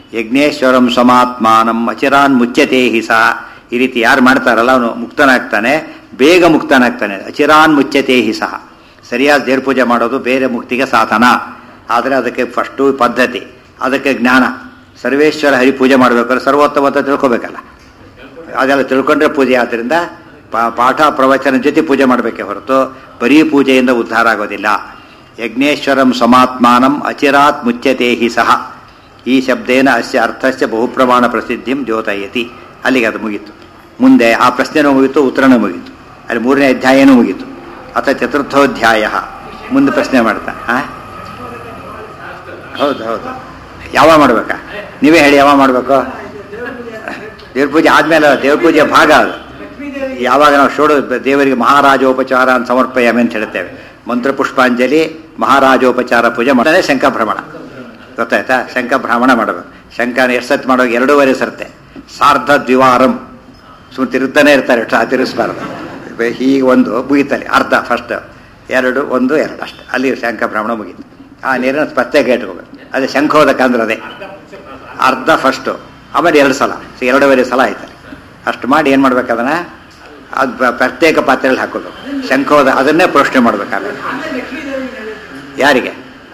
ಯಜ್ಞೇಶ್ವರಂ ಸ್ವಮಾತ್ಮಾನಂ ಅಚಿರಾನ್ ಮುಚ್ಚತೆ ಹಿ ಸಹ ಈ ರೀತಿ ಯಾರು ಮಾಡ್ತಾರಲ್ಲ ಅವನು ಮುಕ್ತನಾಗ್ತಾನೆ ಬೇಗ ಮುಕ್ತನಾಗ್ತಾನೆ ಅಚಿರಾನ್ ಮುಚ್ಚತೆ ಹಿ ಸಹ ಸರಿಯಾದ ದೇವ್ರ ಪೂಜೆ ಮಾಡೋದು ಬೇರೆ ಮುಕ್ತಿಗೆ ಸಾಧನ ಆದರೆ ಅದಕ್ಕೆ ಫಸ್ಟು ಪದ್ಧತಿ ಅದಕ್ಕೆ ಜ್ಞಾನ ಸರ್ವೇಶ್ವರ ಹರಿ ಪೂಜೆ ಮಾಡಬೇಕಾದ್ರೆ ಸರ್ವೋತ್ತಮ ಅಂತ ತಿಳ್ಕೊಬೇಕಲ್ಲ ಅದೆಲ್ಲ ತಿಳ್ಕೊಂಡ್ರೆ ಪೂಜೆ ಆದ್ದರಿಂದ ಪಾ- ಪಾಠ ಪ್ರವಚನ ಜೊತೆ ಪೂಜೆ ಮಾಡಬೇಕೆ ಹೊರತು ಬರೀ ಪೂಜೆಯಿಂದ ಉದ್ಧಾರ ಆಗೋದಿಲ್ಲ ಯಜ್ಞೇಶ್ವರಂ ಸಮಾತ್ಮಾನಂ ಅಚಿರಾತ್ ಮುಚ್ಯತೆ ಹಿ ಸಹ ಈ ಶಬ್ದೇನ ಅಸ್ಯ ಅರ್ಥಸ್ಯ ಬಹುಪ್ರಮಾಣ ಪ್ರಸಿದ್ಧಿಂ ದ್ಯೋತಯತಿ ಅಲ್ಲಿಗೆ ಅದು ಮುಗೀತು ಮುಂದೆ ಆ ಪ್ರಶ್ನೆನೂ ಮುಗೀತು ಉತ್ತರನೂ ಮುಗೀತು ಅಲ್ಲಿ ಮೂರನೇ ಅಧ್ಯಾಯನೂ ಮುಗೀತು ಅಥ ಚತುರ್ಥೋಧ್ಯಾಯ ಮುಂದೆ ಪ್ರಶ್ನೆ ಮಾಡ್ತಾ ಆ? ಹೌದು ಹೌದು ಯಾವ ಮಾಡ್ಬೇಕಾ ನೀವೇ ಹೇಳಿ ಯಾವ ಮಾಡಬೇಕು ದೇವ್ರ ಪೂಜೆ ಆದ್ಮೇಲೆ ದೇವ್ರ ಪೂಜೆ ಭಾಗ ಅದು ಯಾವಾಗ ನಾವು ಶೋಡ ದೇವರಿಗೆ ಮಹಾರಾಜೋಪಚಾರ ಅಂತ ಸಮರ್ಪಯಾಮಿ ಅಂತ ಹೇಳ್ತೇವೆ ಮಂತ್ರ ಪುಷ್ಪಾಂಜಲಿ ಮಹಾರಾಜೋಪಚಾರ ಪೂಜೆ ಮಾಡಿದ್ರೆ ಶಂಖಭ್ರಮಣ ಗೊತ್ತಾಯ್ತಾ ಶಂಖಭ್ರಮಣ ಮಾಡಬೇಕು ಶಂಖನ ಎಷ್ಟು ಸತಿ ಮಾಡುವಾಗ ಎರಡೂವರೆ ಸರ್ತೆ ಸಾರ್ಧ ದ್ವಿವಾರಂ ಸುಮ್ಮನೆ ತಿರುಗ್ತಾನೆ ಇರ್ತಾರೆ ಆ ತಿರುಗಿಸ್ಬಾರ್ದು ಹೀಗೆ ಒಂದು ಮುಗಿತಲ್ಲಿ ಅರ್ಧ ಫಸ್ಟ್ ಎರಡು ಒಂದು ಎರಡು ಅಷ್ಟೇ ಅಲ್ಲಿ ಶಂಖಭ್ರಮಣ ಮುಗೀತು ಆ ನೀರಿನ ಪ್ರತ್ಯೇಕ ಇಟ್ಕೋಬೇಕು ಅದೇ ಶಂಖೋದಕ ಅಂದ್ರೆ ಅದೇ ಅರ್ಧ ಫಸ್ಟು ಆಮೇಲೆ ಎರಡು ಸಲ ಸೊ ಎರಡೂವರೆ ಸಲ ಆಯ್ತಾರೆ ಅಷ್ಟು ಮಾಡಿ ಏನು ಮಾಡ್ಬೇಕು ಅದನ್ನ ಅದು ಪ್ರ- ಪ್ರತ್ಯೇಕ ಪಾತ್ರೆಯಲ್ಲಿ ಹಾಕೋದು ಶಂಖೋದ ಅದನ್ನೇ ಪ್ರಶ್ನೆ ಮಾಡ್ಬೇಕು ಆಮೇಲೆ
ಆಮೇಲೆ ಲಕ್ಷ್ಮೀದೇವಿ ನೈವೇದ್ಯ.
ಯಾರಿಗೆ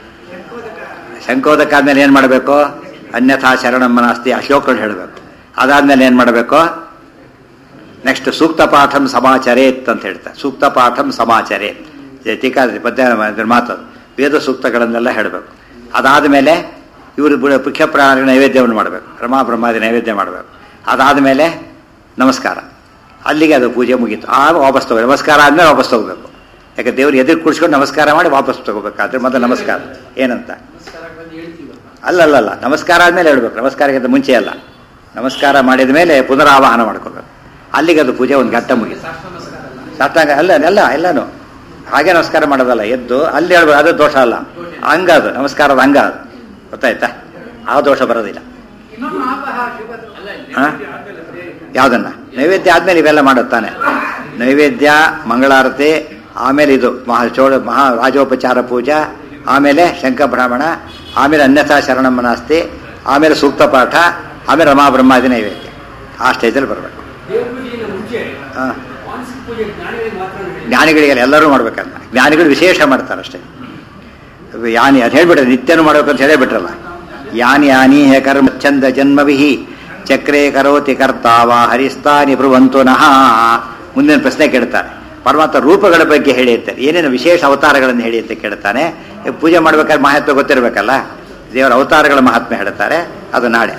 ಶಂಖೋದಕ ಆದ್ಮೇಲೆ ಏನು ಮಾಡಬೇಕು ಅನ್ಯಥಾ ಶರಣಮ್ಮನಾಸ್ತಿ ಅಶೋಕರು ಹೇಳಬೇಕು ಅದಾದ್ಮೇಲೆ ಏನು ಮಾಡಬೇಕು ನೆಕ್ಸ್ಟ್ ಸೂಕ್ತ ಪಾಠಂ ಸಮಾಚರೇತ್ ಅಂತ ಹೇಳ್ತಾರೆ ಸೂಕ್ತ ಪಾಠಂ ಸಮಾಚರೇತ್ ಇದು ಟೀಕಾದ್ರಿ ಪದ್ಯ ಇದ್ರ ಮಾತು ವೇದ ಸೂಕ್ತಗಳನ್ನೆಲ್ಲ ಹೇಳಬೇಕು ಅದಾದ ಮೇಲೆ ಇವರು ಬುಡ- ಮುಖ್ಯ ಪ್ರಾಣ ನೈವೇದ್ಯವನ್ನು ಮಾಡಬೇಕು ರಮಾ ಬ್ರಹ್ಮಾದಿ ನೈವೇದ್ಯ ಮಾಡಬೇಕು ಅದಾದ ಮೇಲೆ ನಮಸ್ಕಾರ ಅಲ್ಲಿಗೆ ಅದು ಪೂಜೆ ಮುಗೀತು ಆ ವಾಪಸ್ ತಗೋ ನಮಸ್ಕಾರ ಆದ್ಮೇಲೆ ವಾಪಸ್ ತಗೋಬೇಕು ಯಾಕೆ ದೇವ್ರು ಎದುರು ಕುಡಿಸ್ಕೊಂಡು ನಮಸ್ಕಾರ ಮಾಡಿ ವಾಪಸ್ ತಗೋಬೇಕಾದ್ರೆ ಮೊದಲು ನಮಸ್ಕಾರ ಏನಂತ
ನಮಸ್ಕಾರ ಬಂದು ಹೇಳ್ತೀವಲ್ಲ
ಅಲ್ಲಲ್ಲಲ್ಲ ನಮಸ್ಕಾರ ಆದ್ಮೇಲೆ ಹೇಳ್ಬೇಕು ನಮಸ್ಕಾರಕ್ಕಿಂತ ಮುಂಚೆ ಅಲ್ಲ ನಮಸ್ಕಾರ ಮಾಡಿದ ಮೇಲೆ ಪುನರಾವಾಹನ ಮಾಡ್ಕೋಬೇಕು ಅಲ್ಲಿಗೆ ಅದು ಪೂಜೆ ಒಂದು ಘಟ್ಟ ಮುಗಿತು
ಸಾಷ್ಟಾಂಗ ನಮಸ್ಕಾರ ಅಲ್ಲ
ಸಾಷ್ಟಾಂಗ ಅಲ್ಲ ಎಲ್ಲ ಎಲ್ಲಾನು ಹಾಗೆ ನಮಸ್ಕಾರ ಮಾಡೋದಲ್ಲ ಎದ್ದು ಅಲ್ಲಿ ಹೇಳ್ಬೇಕು ಅದು ದೋಷ ಅಲ್ಲ ಹಂಗ ಅದು ನಮಸ್ಕಾರದ ಹಂಗ ಅದು ಗೊತ್ತಾಯ್ತಾ ಆ ದೋಷ ಬರೋದಿಲ್ಲ
ಇನ್ನೊಂದು ಆಪಹ ಶುಭದ್ದು ಅಲ್ಲ
ಹಾ? ಯಾವ್ದನ್ನ ನೈವೇದ್ಯ ಆದ್ಮೇಲೆ ಇವೆಲ್ಲ ಮಾಡುತ್ತಾನೆ ನೈವೇದ್ಯ ಮಂಗಳಾರತಿ ಆಮೇಲೆ ಇದು ಮಹಾ ಚೋಳ ಮಹಾ ರಾಜೋಪಚಾರ ಪೂಜಾ ಆಮೇಲೆ ಶಂಖಬ್ರಾಹ್ಮಣ ಆಮೇಲೆ ಅನ್ಯಥಾ ಶರಣಮ್ಮನಾಸ್ತಿ ಆಮೇಲೆ ಸೂಕ್ತ ಪಾಠ ಆಮೇಲೆ ರಮಾ ಬ್ರಹ್ಮಾದಿ ನೈವೇದ್ಯ ಆ ಸ್ಟೇಜಲ್ಲಿ ಬರಬೇಕು
ದೇವ್ರ ಪೂಜೆಯಿಂದ ಮುಂಚೆ
ಹಾಂ
ಮಾನಸಿಕ ಪೂಜೆ ಜ್ಞಾನಿಗಳಿಗೆ ಮಾತ್ರ ಹೇಳಿ
ಜ್ಞಾನಿಗಳಿಗೆ ಎಲ್ಲರೂ ಮಾಡ್ಬೇಕಲ್ಲ ಜ್ಞಾನಿಗಳು ವಿಶೇಷ ಮಾಡ್ತಾರೆ ಅಷ್ಟೇ ಅದು ಯಾನಿ ಅದು ಹೇಳ್ಬಿಟ್ರೆ ನಿತ್ಯನೂ ಮಾಡ್ಬೇಕು ಅಂತ ಹೇಳೇ ಬಿಟ್ರಲ್ಲ ಯಾನಿ ಯಾನಿ ಹೇ ಕರ್ಮ ಚಂದ ಜನ್ಮವಿಹಿ ಚಕ್ರೇ ಕರೋತಿ ಕರ್ತಾವ ಹರಿಸ್ತಾನಿ ಬ್ರುವಂತು ನಃ ಮುಂದಿನ ಪ್ರಶ್ನೆ ಕೇಳ್ತಾರೆ ಪರಮಾತ್ಮ ರೂಪಗಳ ಬಗ್ಗೆ ಹೇಳಿ ಅಂತಾರೆ ಏನೇನು ವಿಶೇಷ ಅವತಾರಗಳನ್ನು ಹೇಳಿ ಅಂತ ಕೇಳ್ತಾನೆ ಈ ಪೂಜೆ ಮಾಡ್ಬೇಕಾದ್ರೆ ಮಹತ್ವ ಗೊತ್ತಿರಬೇಕಲ್ಲ ದೇವರ ಅವತಾರಗಳ ಮಹಾತ್ಮೆ ಹೇಳ್ತಾರೆ ಅದು ನಾಳೆ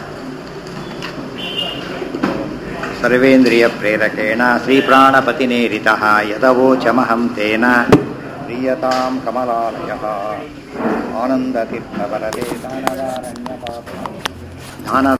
ಸರ್ವೇಂದ್ರಿಯ ಪ್ರೇರಕೇಣ ಶ್ರೀಪ್ರಾಣಪತಿನೇರಿತ ಯದವೋಚಮಹಂ ತೇನ ಪ್ರೀಯತಾಂ ಕಮಲಾಲಯ ಆನಂದತೀರ್ಥವರದೇ ದಾನವಾರಣ್ಯಪಾಪ ಜ್ಞಾನ